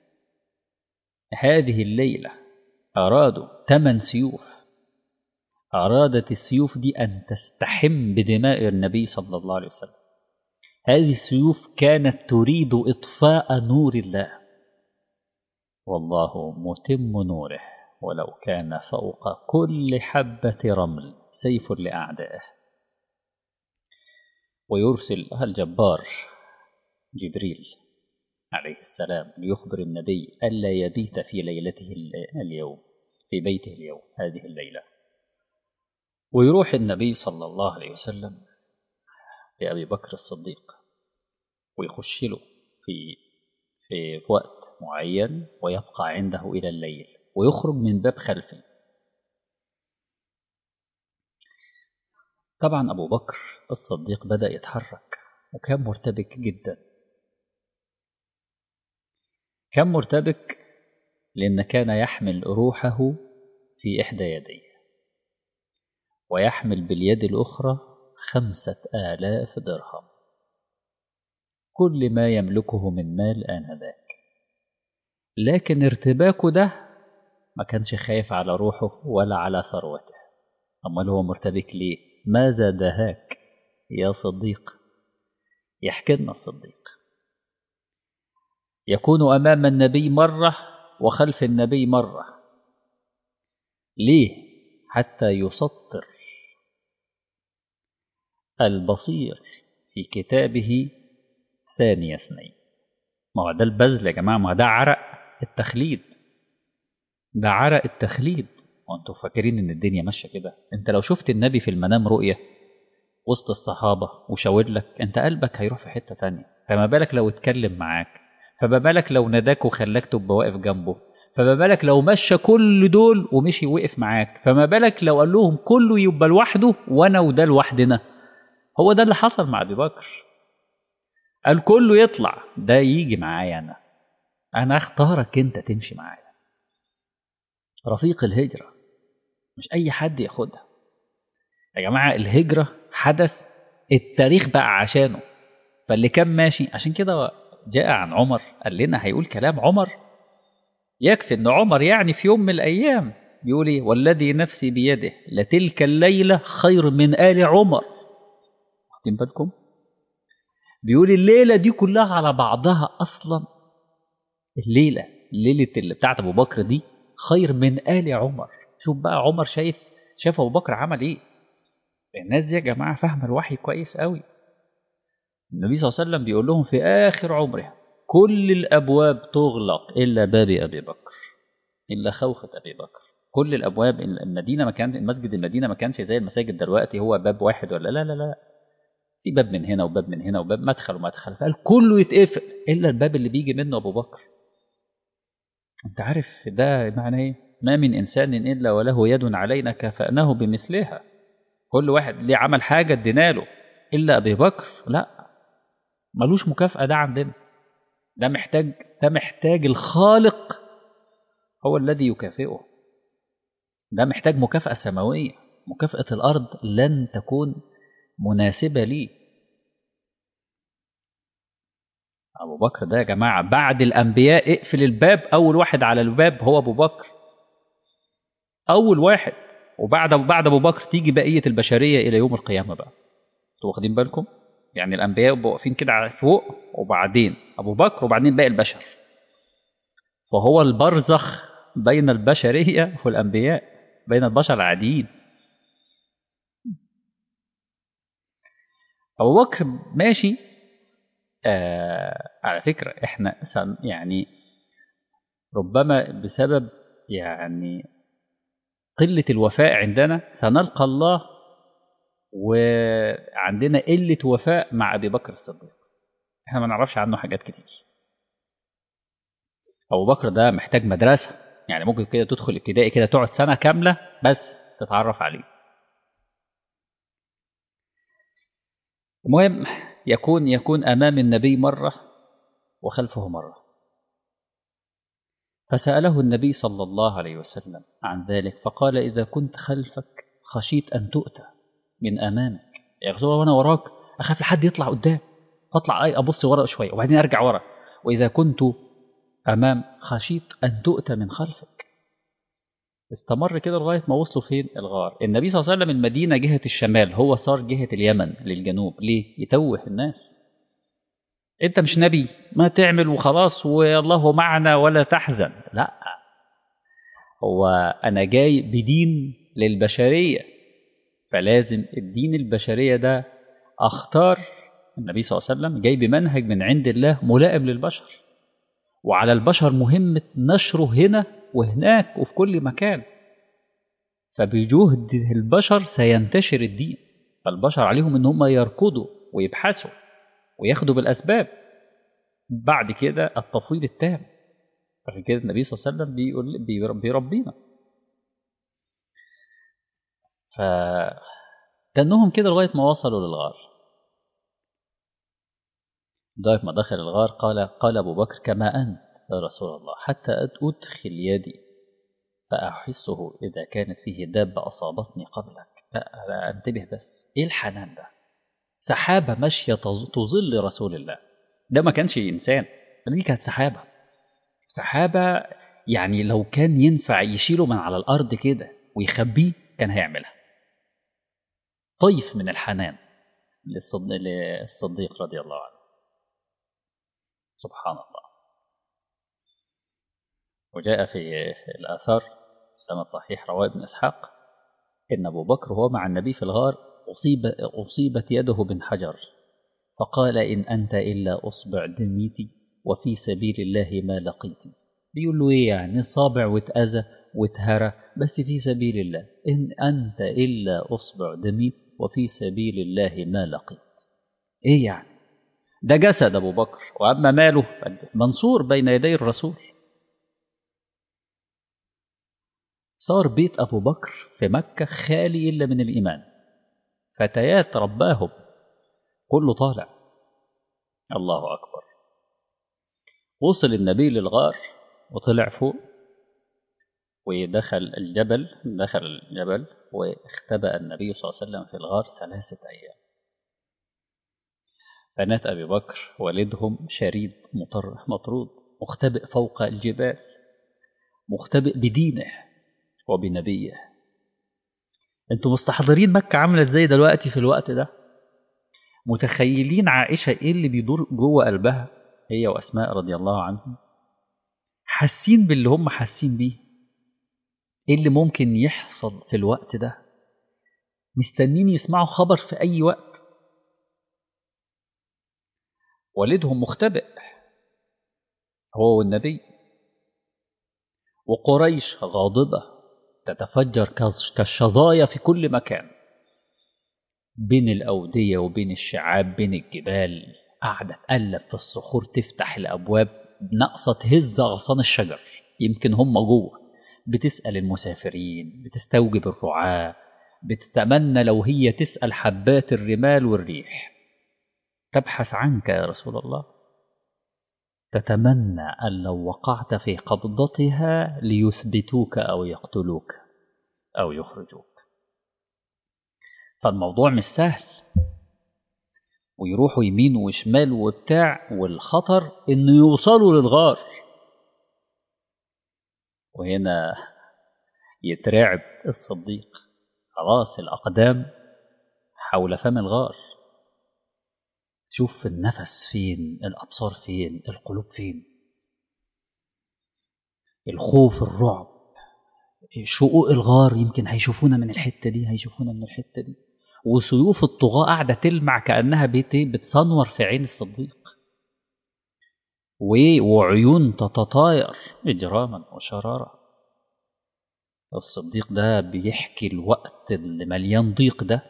هذه الليلة أرادوا ثمان سيوف أرادت السيوف دي أن تستحم بدماء النبي صلى الله عليه وسلم هذه السيوف كانت تريد إطفاء نور الله والله متم نوره ولو كان فوق كل حبة رمل سيف لأعدائه ويرسل الجبار جبريل عليه السلام ليخبر النبي ألا يبيت في ليلته اليوم في بيته اليوم هذه الليلة ويروح النبي صلى الله عليه وسلم لأبي بكر الصديق ويخش له في في وقت معين ويبقى عنده إلى الليل ويخرج من باب خلفي طبعا أبو بكر الصديق بدأ يتحرك وكان مرتبك جدا كان مرتبك لأن كان يحمل روحه في إحدى يديه ويحمل باليد الأخرى خمسة آلاف درهم كل ما يملكه من مال آنذاك لكن ارتباكه ده ما كانش خايف على روحه ولا على ثروته أمال هو مرتبك ليه ماذا دهاك يا صديق يحكي لنا الصديق يكون أمام النبي مرة وخلف النبي مرة ليه حتى يسطر البصير في كتابه ثاني اثنين ما هو ده البذل يا جماعة ما ده عرق التخليد ده عرق التخليد وانتوا فاكرين ان الدنيا ماشيه كده انت لو شفت النبي في المنام رؤيه وسط الصحابه وشاور لك انت قلبك هيروح في حته تانية فما بالك لو اتكلم معاك فما بالك لو ناداك وخلاك تبقى واقف جنبه فما بالك لو مشى كل دول ومشي وقف معاك فما بالك لو قال لهم كله يبقى لوحده وانا وده لوحدنا هو ده اللي حصل مع ابي بكر قال كله يطلع ده يجي معايا انا انا اختارك انت تمشي معايا رفيق الهجرة مش أي حد ياخدها يا جماعة الهجرة حدث التاريخ بقى عشانه فاللي كان ماشي عشان كده جاء عن عمر قال لنا هيقول كلام عمر يكفي ان عمر يعني في يوم من الايام بيقول ايه والذي نفسي بيده لتلك الليله خير من ال عمر واخدين بالكم بيقول الليله دي كلها على بعضها اصلا الليله ليله اللي بتاعت ابو بكر دي خير من آل عمر شوف بقى عمر شايف شاف أبو بكر عمل إيه الناس دي يا جماعة فاهمة الوحي كويس قوي النبي صلى الله عليه وسلم بيقول لهم في آخر عمره كل الأبواب تغلق إلا باب أبي بكر إلا خوخة أبي بكر كل الأبواب المدينة ما كان المسجد المدينة ما كانش زي المساجد دلوقتي هو باب واحد ولا لا لا لا في باب من هنا وباب من هنا وباب مدخل ومدخل فقال كله يتقفل إلا الباب اللي بيجي منه أبو بكر أنت عارف ده معنى إيه ما من إنسان إلا وله يد علينا كفأناه بمثلها كل واحد ليه عمل حاجة ادينا له إلا أبي بكر لا ملوش مكافأة ده عندنا ده محتاج ده محتاج الخالق هو الذي يكافئه ده محتاج مكافأة سماوية مكافأة الأرض لن تكون مناسبة ليه أبو بكر ده يا جماعة بعد الأنبياء اقفل الباب أول واحد على الباب هو أبو بكر أول واحد وبعد بعد أبو بكر تيجي بقية البشرية إلى يوم القيامة بقى أنتوا واخدين بالكم؟ يعني الأنبياء بقوا واقفين كده على فوق وبعدين أبو بكر وبعدين باقي البشر فهو البرزخ بين البشرية والأنبياء بين البشر العاديين أبو بكر ماشي آه على فكرة إحنا يعني ربما بسبب يعني قلة الوفاء عندنا سنلقى الله وعندنا قلة وفاء مع أبي بكر الصديق إحنا ما نعرفش عنه حاجات كتير أبو بكر ده محتاج مدرسة يعني ممكن كده تدخل ابتدائي كده تقعد سنة كاملة بس تتعرف عليه المهم يكون يكون أمام النبي مرة وخلفه مرة فسأله النبي صلى الله عليه وسلم عن ذلك فقال إذا كنت خلفك خشيت أن تؤتى من أمامك يا رسول الله وأنا وراك أخاف لحد يطلع قدام فاطلع أي أبص ورا شوية وبعدين أرجع ورا وإذا كنت أمام خشيت أن تؤتى من خلفك استمر كده لغاية ما وصلوا فين الغار النبي صلى الله عليه وسلم المدينة جهة الشمال هو صار جهة اليمن للجنوب ليه يتوه الناس انت مش نبي ما تعمل وخلاص والله معنا ولا تحزن لا هو انا جاي بدين للبشرية فلازم الدين البشرية ده اختار النبي صلى الله عليه وسلم جاي بمنهج من عند الله ملائم للبشر وعلى البشر مهمة نشره هنا وهناك وفي كل مكان فبجهد البشر سينتشر الدين فالبشر عليهم ان هم يركضوا ويبحثوا وياخدوا بالاسباب بعد كده التفويض التام عشان كده النبي صلى الله عليه وسلم بيقول بيربينا ف تنهم كده لغايه ما وصلوا للغار لغايه ما دخل الغار قال قال ابو بكر كما انت يا رسول الله حتى أدخل يدي فأحسه إذا كانت فيه دابة أصابتني قبلك لا, لا انتبه بس إيه الحنان ده سحابة ماشية تظل رسول الله ده ما كانش إنسان دي كانت سحابة سحابة يعني لو كان ينفع يشيله من على الأرض كده ويخبيه كان هيعملها طيف من الحنان للصديق رضي الله عنه سبحان الله وجاء في الآثار سنة صحيح رواه ابن إسحاق إن أبو بكر وهو مع النبي في الغار أصيب أصيبت يده بالحجر فقال إن أنت إلا أصبع دميتي وفي سبيل الله ما لقيتي بيقول له إيه يعني صابع واتأذى واتهرى بس في سبيل الله إن أنت إلا أصبع دميت وفي سبيل الله ما لقيت إيه يعني ده جسد أبو بكر وأما ماله منصور بين يدي الرسول صار بيت أبو بكر في مكة خالي إلا من الإيمان فتيات رباهم كله طالع الله أكبر وصل النبي للغار وطلع فوق ودخل الجبل دخل الجبل واختبأ النبي صلى الله عليه وسلم في الغار ثلاثة أيام بنات أبي بكر والدهم شريد مطرود مختبئ فوق الجبال مختبئ بدينه وبنبيه انتوا مستحضرين مكة عاملة ازاي دلوقتي في الوقت ده متخيلين عائشة ايه اللي بيدور جوه قلبها هي وأسماء رضي الله عنهم حاسين باللي هم حاسين بيه ايه اللي ممكن يحصل في الوقت ده مستنين يسمعوا خبر في أي وقت والدهم مختبئ هو والنبي وقريش غاضبة تتفجر كالشظايا في كل مكان بين الأودية وبين الشعاب بين الجبال قاعدة تقلب في الصخور تفتح الأبواب ناقصة تهز أغصان الشجر يمكن هم جوه بتسأل المسافرين بتستوجب الرعاة بتتمنى لو هي تسأل حبات الرمال والريح تبحث عنك يا رسول الله تتمنى أن لو وقعت في قبضتها ليثبتوك أو يقتلوك أو يخرجوك فالموضوع مش سهل ويروحوا يمين وشمال وبتاع والخطر إنه يوصلوا للغار وهنا يترعب الصديق خلاص الأقدام حول فم الغار شوف النفس فين الأبصار فين القلوب فين الخوف الرعب شقوق الغار يمكن هيشوفونا من الحتة دي هيشوفونا من الحتة دي وسيوف الطغاة قاعدة تلمع كأنها بتصنور في عين الصديق وعيون تتطاير إجراما وشرارة الصديق ده بيحكي الوقت اللي مليان ضيق ده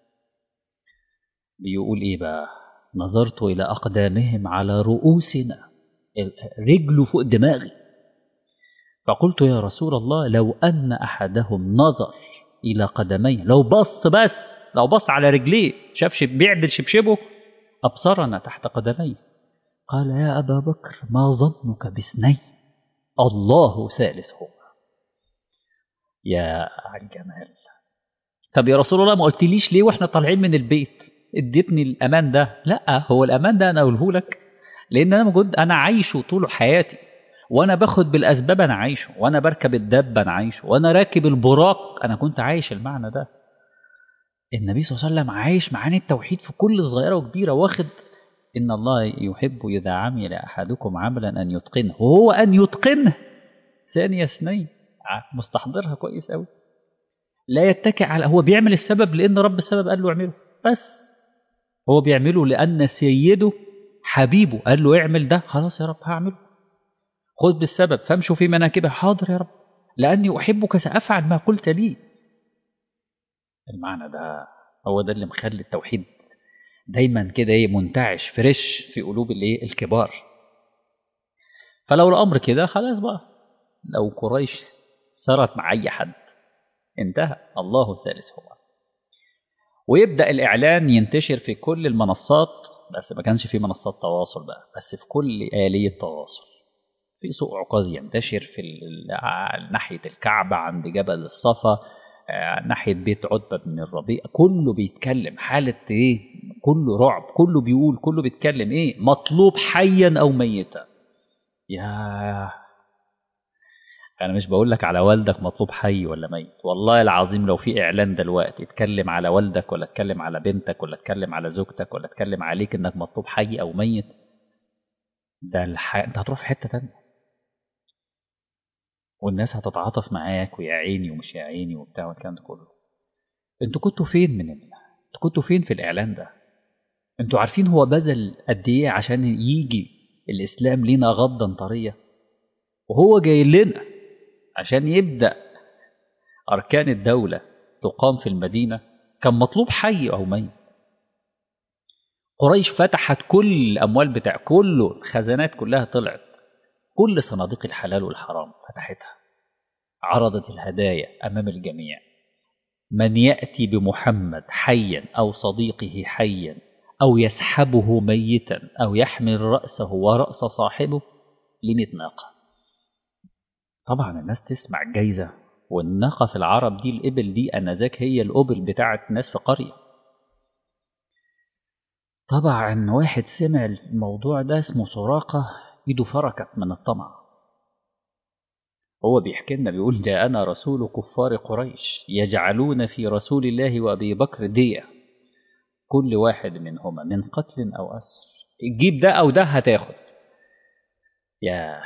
بيقول ايه بقى نظرت إلى أقدامهم على رؤوسنا رجله فوق دماغي فقلت يا رسول الله لو أن أحدهم نظر إلى قدميه لو بص بس لو بص على رجليه شاف شب بيعدل شبشبه أبصرنا تحت قدميه قال يا أبا بكر ما ظنك باثنين الله ثالثهما يا على الجمال طب يا رسول الله ما قلتليش ليه واحنا طالعين من البيت اديتني الامان ده لا هو الامان ده انا اقوله لك لان انا موجود انا عايشه طول حياتي وانا باخد بالاسباب انا عايشه وانا بركب الدابه انا عايشه وانا راكب البراق انا كنت عايش المعنى ده النبي صلى الله عليه وسلم عايش معاني التوحيد في كل صغيره وكبيره واخد ان الله يحب اذا عمل احدكم عملا ان يتقنه وهو ان يتقنه ثاني اثنين مستحضرها كويس قوي لا يتكئ على هو بيعمل السبب لان رب السبب قال له اعمله بس هو بيعمله لأن سيده حبيبه قال له اعمل ده خلاص يا رب هعمله خذ بالسبب فامشوا في مناكبه حاضر يا رب لأني أحبك سأفعل ما قلت لي المعنى ده هو ده اللي مخلي التوحيد دايما كده ايه منتعش فريش في قلوب الايه الكبار فلو الامر كده خلاص بقى لو قريش سرت مع اي حد انتهى الله ثالثهما ويبدا الاعلان ينتشر في كل المنصات بس ما كانش في منصات تواصل بقى بس في كل آلية تواصل في سوق عكاظ ينتشر في ناحية الكعبة عند جبل الصفا ناحية بيت عتبة بن الربيع كله بيتكلم حالة ايه كله رعب كله بيقول كله بيتكلم ايه مطلوب حيا او ميتا يا انا مش بقول لك على والدك مطلوب حي ولا ميت والله العظيم لو في اعلان دلوقتي اتكلم على والدك ولا اتكلم على بنتك ولا اتكلم على زوجتك ولا اتكلم عليك انك مطلوب حي او ميت ده الح... انت هتروح في حته تانية والناس هتتعاطف معاك ويا عيني ومش يا عيني وبتاع والكلام ده كله انتوا كنتوا فين من ال... انتوا كنتوا فين في الاعلان ده انتوا عارفين هو بذل قد ايه عشان يجي الاسلام لينا غضا طريه وهو جاي لنا عشان يبدا اركان الدوله تقام في المدينه كان مطلوب حي او ميت قريش فتحت كل الاموال بتاع كله الخزانات كلها طلعت كل صناديق الحلال والحرام فتحتها عرضت الهدايا امام الجميع من ياتي بمحمد حيا او صديقه حيا او يسحبه ميتا او يحمل راسه وراس صاحبه لمئة ناقه طبعا الناس تسمع الجايزه والناقه في العرب دي الابل دي انذاك هي الابل بتاعت ناس في قريه طبعا واحد سمع الموضوع ده اسمه سراقه ايده فركت من الطمع هو بيحكي لنا بيقول جاءنا رسول كفار قريش يجعلون في رسول الله وابي بكر دية كل واحد منهما من قتل او اسر تجيب ده او ده هتاخد يا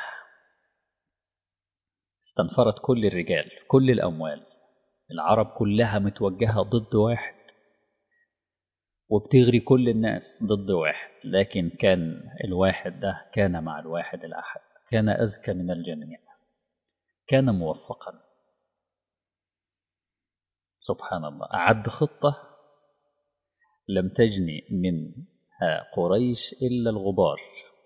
استنفرت كل الرجال كل الاموال العرب كلها متوجهه ضد واحد وبتغري كل الناس ضد واحد لكن كان الواحد ده كان مع الواحد الأحد كان أذكى من الجميع كان موفقا سبحان الله أعد خطة لم تجني منها قريش إلا الغبار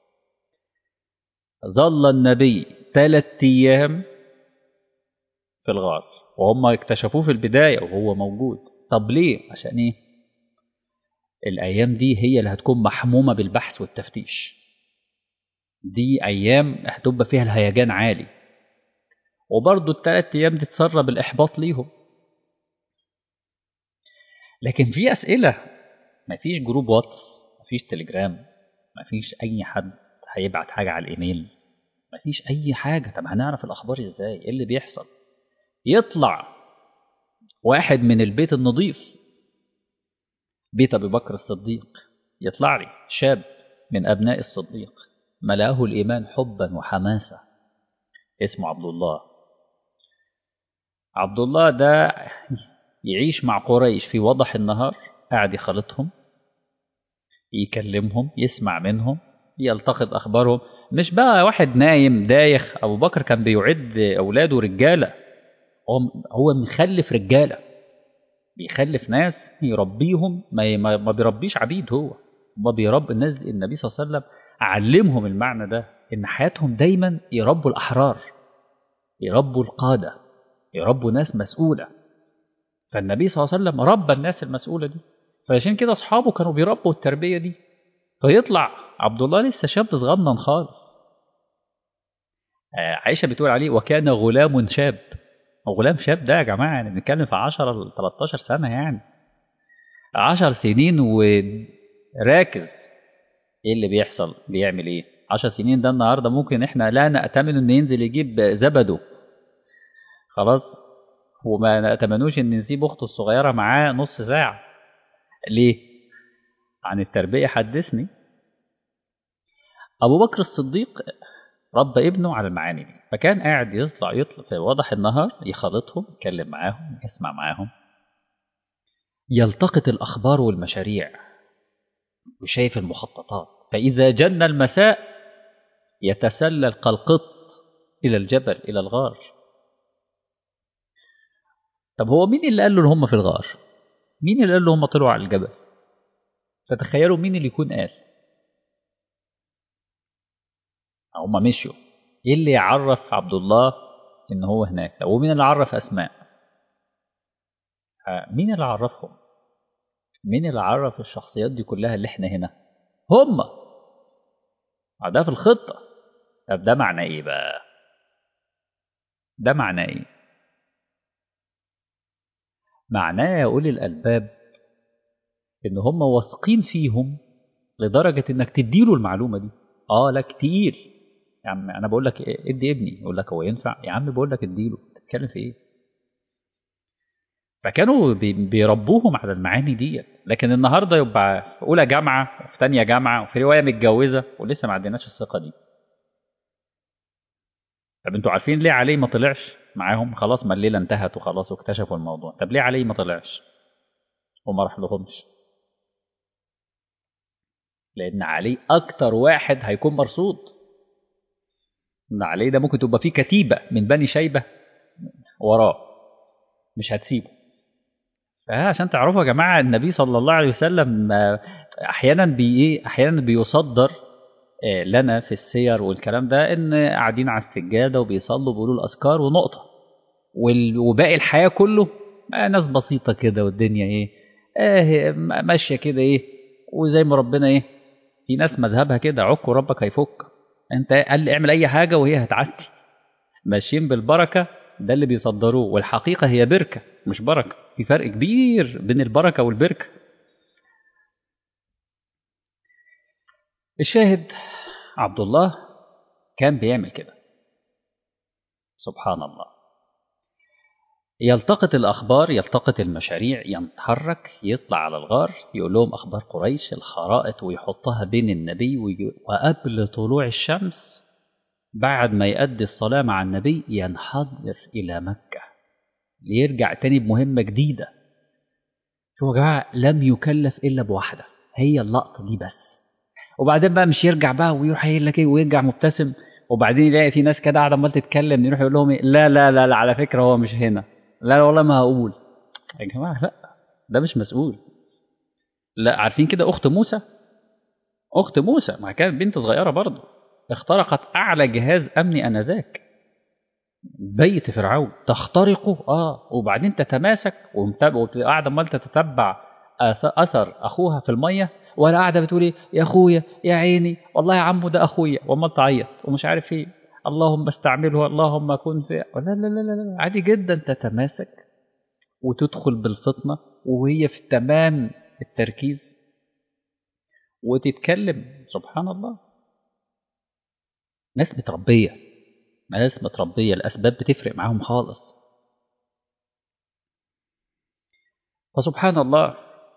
ظل النبي ثلاثة أيام في الغار وهم اكتشفوه في البداية وهو موجود طب ليه عشان ايه الأيام دي هي اللي هتكون محمومة بالبحث والتفتيش دي أيام هتبقى فيها الهيجان عالي وبرضه الثلاث أيام دي تسرب الإحباط ليهم لكن في أسئلة مفيش جروب واتس مفيش تليجرام مفيش أي حد هيبعت حاجة على الإيميل مفيش أي حاجة طب هنعرف الأخبار إزاي إيه اللي بيحصل يطلع واحد من البيت النظيف بيت أبي بكر الصديق يطلع لي شاب من أبناء الصديق ملاه الإيمان حبا وحماسة اسمه عبد الله عبد الله ده يعيش مع قريش في وضح النهار قاعد يخالطهم يكلمهم يسمع منهم يلتقط أخبارهم مش بقى واحد نايم دايخ أبو بكر كان بيعد أولاده رجالة هو مخلف رجالة بيخلف ناس يربيهم ما, ما بيربيش عبيد هو ما بيرب الناس النبي صلى الله عليه وسلم علمهم المعنى ده ان حياتهم دايما يربوا الاحرار يربوا القاده يربوا ناس مسؤوله فالنبي صلى الله عليه وسلم ربى الناس المسؤوله دي فعشان كده اصحابه كانوا بيربوا التربيه دي فيطلع عبد الله لسه شاب صغنن خالص عائشه بتقول عليه وكان غلام شاب غلام شاب ده يا جماعه يعني بنتكلم في 10 ل 13 سنه يعني 10 سنين وراكز ايه اللي بيحصل بيعمل ايه 10 سنين ده النهارده ممكن احنا لا نأتمن انه ينزل يجيب زبده خلاص وما نأتمنوش ان نسيب اخته الصغيره معاه نص ساعه ليه عن التربيه حدثني ابو بكر الصديق ربى ابنه على المعاني دي فكان قاعد يطلع يطلع في وضح النهار يخالطهم يتكلم معاهم يسمع معاهم يلتقط الأخبار والمشاريع وشايف المخططات فإذا جن المساء يتسلل كالقط إلى الجبل إلى الغار طب هو مين اللي قال له هم في الغار مين اللي قال له هم طلعوا على الجبل فتخيلوا مين اللي يكون قال هم مشوا ايه اللي يعرف عبد الله ان هو هناك طب ومين اللي عرف اسماء مين اللي عرفهم مين اللي عرف الشخصيات دي كلها اللي احنا هنا هم ده في الخطة طب ده معناه ايه بقى ده معناه ايه معناه يا أولي الألباب إن هم واثقين فيهم لدرجة إنك تديله المعلومة دي آه لا كتير يا عم أنا بقول لك ادي ابني يقول لك هو ينفع يا عم بقول لك اديله تتكلم في إيه فكانوا بيربوهم على المعاني دي لكن النهارده يبقى في اولى جامعه وفي ثانيه جامعه وفي روايه متجوزه ولسه ما عندناش الثقه دي طب انتوا عارفين ليه علي ما طلعش معاهم خلاص ما الليله انتهت وخلاص واكتشفوا الموضوع طب ليه علي ما طلعش وما راح لهمش لان علي اكتر واحد هيكون مرصود ان علي ده ممكن تبقى فيه كتيبه من بني شيبه وراه مش هتسيبه عشان تعرفوا يا جماعه النبي صلى الله عليه وسلم احيانا بي احيانا بيصدر لنا في السير والكلام ده ان قاعدين على السجاده وبيصلوا بيقولوا الاذكار ونقطه وباقي الحياه كله ناس بسيطه كده والدنيا ايه آه ماشيه كده ايه وزي ما ربنا ايه في ناس مذهبها كده عك وربك هيفك انت قال لي اعمل اي حاجه وهي هتعدي ماشيين بالبركه ده اللي بيصدروه والحقيقه هي بركه مش بركه في فرق كبير بين البركه والبركه الشاهد عبد الله كان بيعمل كده سبحان الله يلتقط الأخبار يلتقط المشاريع يتحرك يطلع على الغار يقول لهم أخبار قريش الخرائط ويحطها بين النبي وقبل طلوع الشمس بعد ما يؤدي الصلاة مع النبي ينحدر إلى مكة ليرجع تاني بمهمة جديدة شوفوا يا جماعة لم يكلف إلا بواحدة هي اللقطة دي بس وبعدين بقى مش يرجع بقى ويروح قايل لك ايه ويرجع مبتسم وبعدين يلاقي في ناس كده قاعده عمال تتكلم يروح يقول لهم إيه؟ لا لا لا لا على فكره هو مش هنا لا لا والله ما هقول يا جماعه لا ده مش مسؤول لا عارفين كده اخت موسى اخت موسى ما كانت بنت صغيره برضه اخترقت اعلى جهاز امني انذاك بيت فرعون تخترقه اه وبعدين تتماسك وقاعده عمال تتتبع اثر اخوها في الميه ولا قاعده بتقول ايه يا اخويا يا عيني والله يا عمو ده اخويا وامال تعيط ومش عارف ايه اللهم استعمله اللهم كن في لا لا لا لا, لا. عادي جدا تتماسك وتدخل بالفطنه وهي في تمام التركيز وتتكلم سبحان الله ناس متربيه ناس متربيه الاسباب بتفرق معاهم خالص فسبحان الله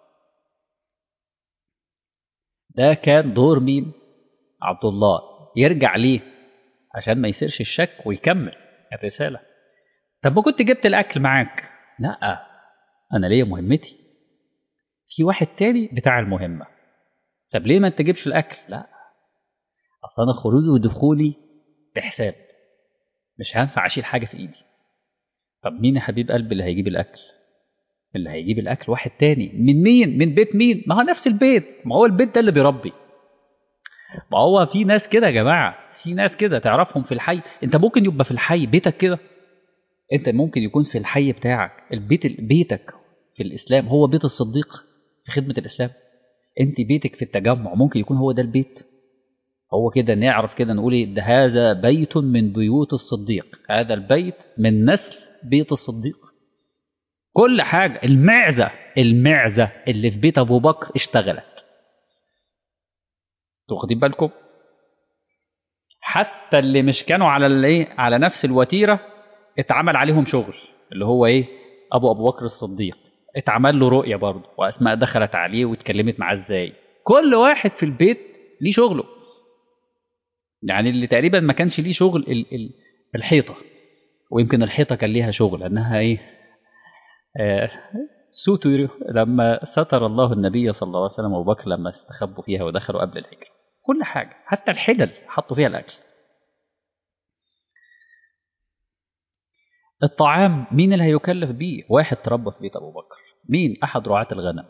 ده كان دور مين عبد الله يرجع ليه عشان ما يصيرش الشك ويكمل الرساله طب ما كنت جبت الاكل معاك لا انا ليا مهمتي في واحد تاني بتاع المهمه طب ليه ما انت تجيبش الاكل لا اصل انا خروجي ودخولي بحساب مش هينفع اشيل حاجه في ايدي طب مين يا حبيب قلبي اللي هيجيب الاكل اللي هيجيب الاكل واحد تاني من مين من بيت مين ما هو نفس البيت ما هو البيت ده اللي بيربي ما هو في ناس كده يا جماعه في ناس كده تعرفهم في الحي انت ممكن يبقى في الحي بيتك كده انت ممكن يكون في الحي بتاعك البيت بيتك في الاسلام هو بيت الصديق في خدمه الاسلام انت بيتك في التجمع ممكن يكون هو ده البيت هو كده نعرف كده نقول ايه ده هذا بيت من بيوت الصديق هذا البيت من نسل بيت الصديق كل حاجة المعزة المعزة اللي في بيت أبو بكر اشتغلت واخدين بالكم حتى اللي مش كانوا على الايه على نفس الوتيرة اتعمل عليهم شغل اللي هو ايه أبو أبو بكر الصديق اتعمل له رؤية برضه وأسماء دخلت عليه واتكلمت معاه ازاي كل واحد في البيت ليه شغله يعني اللي تقريبا ما كانش ليه شغل ال ال الحيطة ويمكن الحيطة كان ليها شغل أنها إيه آه ستر لما ستر الله النبي صلى الله عليه وسلم وابو بكر لما استخبوا فيها ودخلوا قبل الهجرة كل حاجة حتى الحلل حطوا فيها الأكل الطعام مين اللي هيكلف بيه واحد تربى في بيت أبو بكر مين أحد رعاة الغنم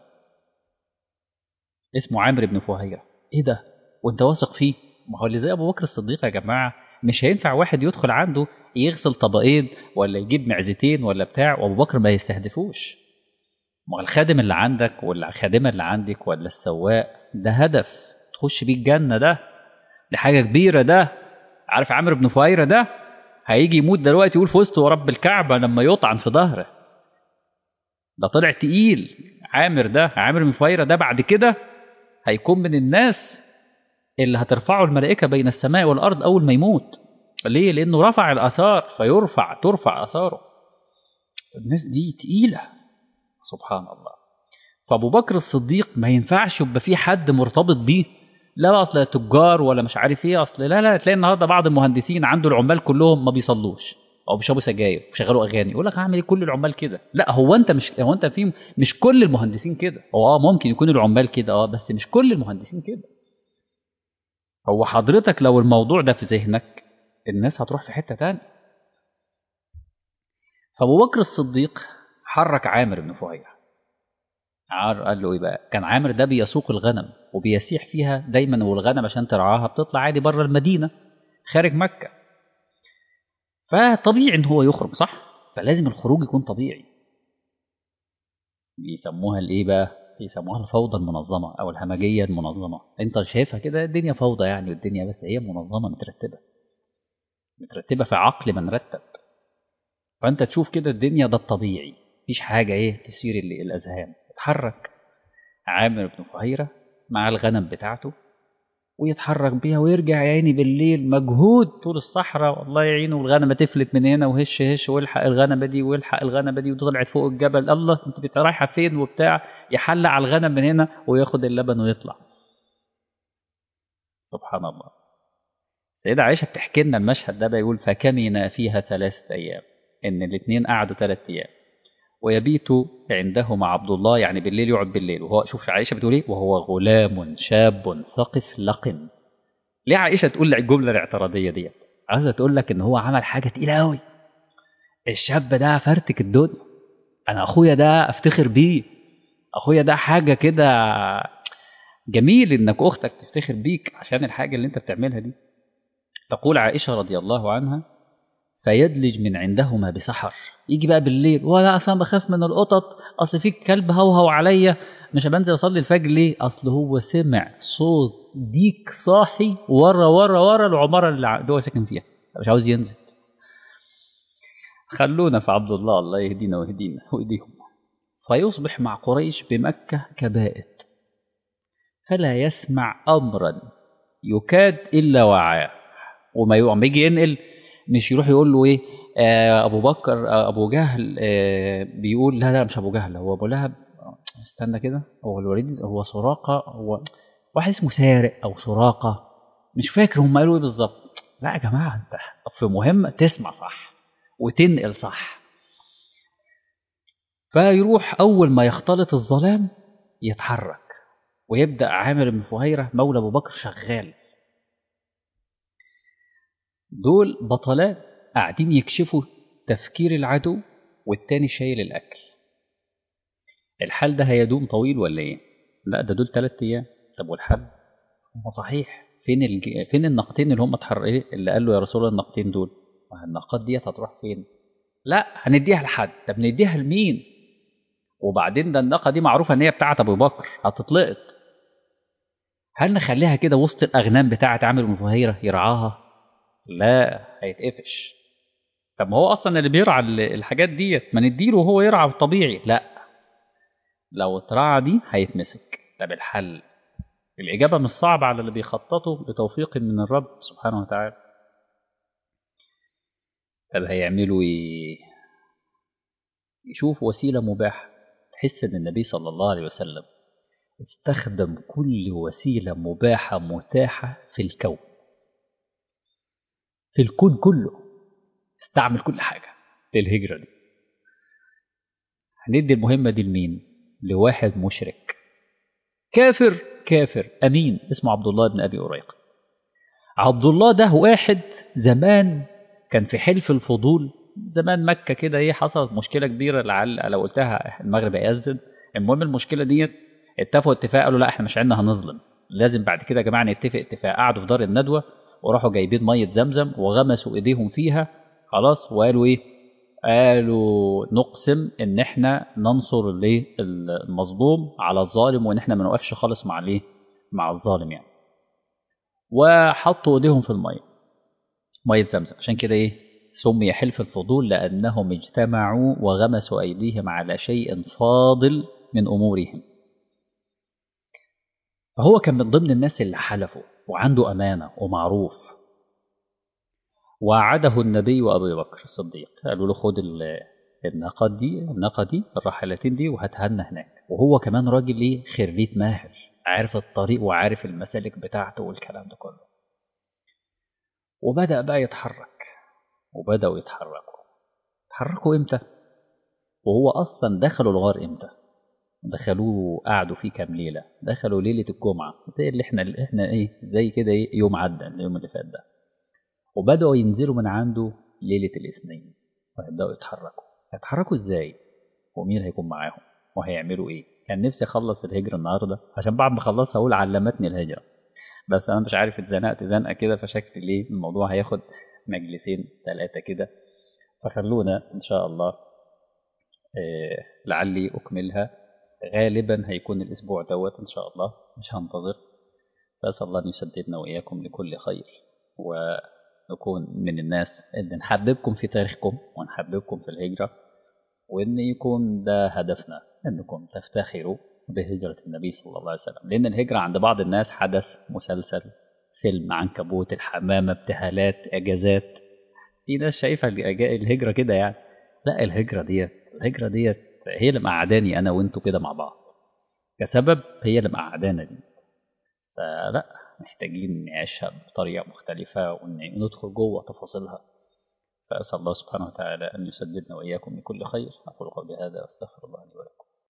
اسمه عامر بن فهيرة إيه ده وأنت واثق فيه ما هو اللي زي أبو بكر الصديق يا جماعة مش هينفع واحد يدخل عنده يغسل طبقين ولا يجيب معزتين ولا بتاع وابو بكر ما يستهدفوش ما الخادم اللي عندك ولا الخادمه اللي عندك ولا السواق ده هدف تخش بيه الجنه ده دي حاجه كبيره ده عارف عامر بن فهيره ده هيجي يموت دلوقتي يقول فزت ورب الكعبه لما يطعن في ظهره ده طلع تقيل عامر ده عامر بن فهيره ده بعد كده هيكون من الناس اللي هترفعه الملائكه بين السماء والارض اول ما يموت ليه؟ لأنه رفع الآثار فيرفع ترفع آثاره. الناس دي تقيلة سبحان الله. فأبو بكر الصديق ما ينفعش يبقى في حد مرتبط بيه لا أصل تجار ولا مش عارف إيه أصل لا لا تلاقي النهارده بعض المهندسين عنده العمال كلهم ما بيصلوش أو بيشربوا سجاير وشغلوا أغاني يقول لك هعمل إيه كل العمال كده؟ لا هو أنت مش هو أنت في مش كل المهندسين كده هو أه ممكن يكون العمال كده أه بس مش كل المهندسين كده. هو حضرتك لو الموضوع ده في ذهنك الناس هتروح في حتة تانية فأبو بكر الصديق حرك عامر بن فهيرة قال له ايه بقى كان عامر ده بيسوق الغنم وبيسيح فيها دايما والغنم عشان ترعاها بتطلع عادي بره المدينة خارج مكة فطبيعي ان هو يخرج صح فلازم الخروج يكون طبيعي بيسموها الايه بقى بيسموها الفوضى المنظمة او الهمجية المنظمة انت شايفها كده الدنيا فوضى يعني والدنيا بس هي منظمة مترتبة مترتبة في عقل من رتب فأنت تشوف كده الدنيا ده الطبيعي مفيش حاجة إيه تثير الأذهان اتحرك عامر بن فهيرة مع الغنم بتاعته ويتحرك بيها ويرجع يعني بالليل مجهود طول الصحراء والله يعينه والغنمة تفلت من هنا وهش هش والحق الغنمة دي والحق الغنمة دي وطلعت فوق الجبل الله انت رايحة فين وبتاع يحلق على الغنم من هنا وياخد اللبن ويطلع سبحان الله سيدة عائشة بتحكي لنا المشهد ده بيقول فكمنا فيها ثلاثة أيام إن الاثنين قعدوا ثلاثة أيام ويبيت عندهما عبد الله يعني بالليل يقعد بالليل وهو شوف عائشة بتقول إيه وهو غلام شاب ثقف لقن ليه عائشة تقول الجملة الاعتراضية دي عايزة تقول لك إن هو عمل حاجة تقيلة أوي الشاب ده فرتك الدنيا أنا أخويا ده أفتخر بيه أخويا ده حاجة كده جميل إنك أختك تفتخر بيك عشان الحاجة اللي أنت بتعملها دي تقول عائشة رضي الله عنها فيدلج من عندهما بسحر يجي بقى بالليل ولا اصلا بخاف من القطط اصل في كلب هوهو عليا مش بنزل اصلي الفجر ليه اصل هو سمع صوت ديك صاحي ورا ورا ورا العماره اللي هو ساكن فيها مش عاوز ينزل خلونا في عبد الله الله يهدينا ويهدينا ويهديهم فيصبح مع قريش بمكة كبائت فلا يسمع أمرا يكاد إلا وعاه وما يجي ينقل مش يروح يقول له ايه آه ابو بكر آه ابو جهل آه بيقول لا لا مش ابو جهل هو ابو لهب استنى كده هو الوليد هو سراقه هو واحد اسمه سارق او سراقه مش فاكر هم قالوا ايه بالظبط لا يا جماعه انت في مهمه تسمع صح وتنقل صح فيروح اول ما يختلط الظلام يتحرك ويبدا عامر بن فهيره مولى ابو بكر شغال دول بطلات قاعدين يكشفوا تفكير العدو والتاني شايل الأكل الحال ده هيدوم طويل ولا ايه؟ لا ده دول ثلاث أيام طب والحل؟ هو صحيح فين الج... فين النقطين اللي هم اتحرقوا اللي قال له يا رسول الله النقطين دول؟ النقاط ديت هتروح فين؟ لا هنديها لحد طب نديها لمين؟ وبعدين ده الناقه دي معروفه ان هي بتاعت ابو بكر هتطلقت هل نخليها كده وسط الاغنام بتاعت عامر بن فهيره يرعاها لا هيتقفش طب ما هو اصلا اللي بيرعى الحاجات ديت ما نديله وهو يرعى الطبيعي لا لو اترعى دي هيتمسك طب الحل الإجابة مش صعبة على اللي بيخططوا بتوفيق من الرب سبحانه وتعالى طب هيعملوا ايه يشوف وسيلة مباحة تحس ان النبي صلى الله عليه وسلم استخدم كل وسيلة مباحة متاحة في الكون في الكون كله استعمل كل حاجة للهجرة دي هندي المهمة دي لمين لواحد مشرك كافر كافر أمين اسمه عبد الله بن أبي أريق عبد الله ده واحد زمان كان في حلف الفضول زمان مكة كده ايه حصلت مشكلة كبيرة لعل لو قلتها المغرب هيأذن المهم المشكلة ديت اتفقوا اتفاق قالوا لا احنا مش عندنا هنظلم لازم بعد كده يا جماعة نتفق اتفاق قعدوا في دار الندوة وراحوا جايبين مية زمزم وغمسوا ايديهم فيها خلاص وقالوا ايه قالوا نقسم ان احنا ننصر الايه المظلوم على الظالم وان احنا ما نوقفش خالص مع الايه مع الظالم يعني وحطوا ايديهم في الميه ميه زمزم عشان كده ايه سمي حلف الفضول لانهم اجتمعوا وغمسوا ايديهم على شيء فاضل من امورهم فهو كان من ضمن الناس اللي حلفوا وعنده امانه ومعروف وعده النبي وابي بكر الصديق قالوا له خد الناقات دي الناقه دي الراحلتين دي وهاتها لنا هناك وهو كمان راجل ايه خريج ماهر عارف الطريق وعارف المسالك بتاعته والكلام ده كله وبدا بقى يتحرك وبداوا يتحركوا اتحركوا امتى وهو اصلا دخلوا الغار امتى دخلوه قعدوا فيه كام ليله دخلوا ليله الجمعه زي اللي احنا اللي احنا ايه زي كده ايه يوم عدى اليوم اللي فات ده وبدأوا ينزلوا من عنده ليلة الاثنين ويبدأوا يتحركوا هيتحركوا ازاي ومين هيكون معاهم وهيعملوا ايه كان نفسي اخلص الهجرة النهاردة عشان بعد ما اخلصها اقول علمتني الهجرة بس انا مش عارف اتزنقت زنقة كده فشكل ليه الموضوع هياخد مجلسين ثلاثة كده فخلونا ان شاء الله إيه لعلي اكملها غالبا هيكون الاسبوع دوت ان شاء الله مش هنتظر فاسال الله ان يسددنا واياكم لكل خير و نكون من الناس اللي نحببكم في تاريخكم ونحببكم في الهجرة وإن يكون ده هدفنا إنكم تفتخروا بهجرة النبي صلى الله عليه وسلم لأن الهجرة عند بعض الناس حدث مسلسل فيلم عنكبوت الحمامة ابتهالات إجازات في ناس شايفة الهجرة كده يعني لا الهجرة ديت الهجرة ديت هي اللي مقعداني أنا وأنتوا كده مع بعض كسبب هي اللي مقعدانا دي فلا محتاجين نعيشها بطريقة مختلفة وندخل جوه تفاصيلها فأسأل الله سبحانه وتعالى أن يسددنا وإياكم لكل خير أقول قولي هذا وأستغفر الله لي ولكم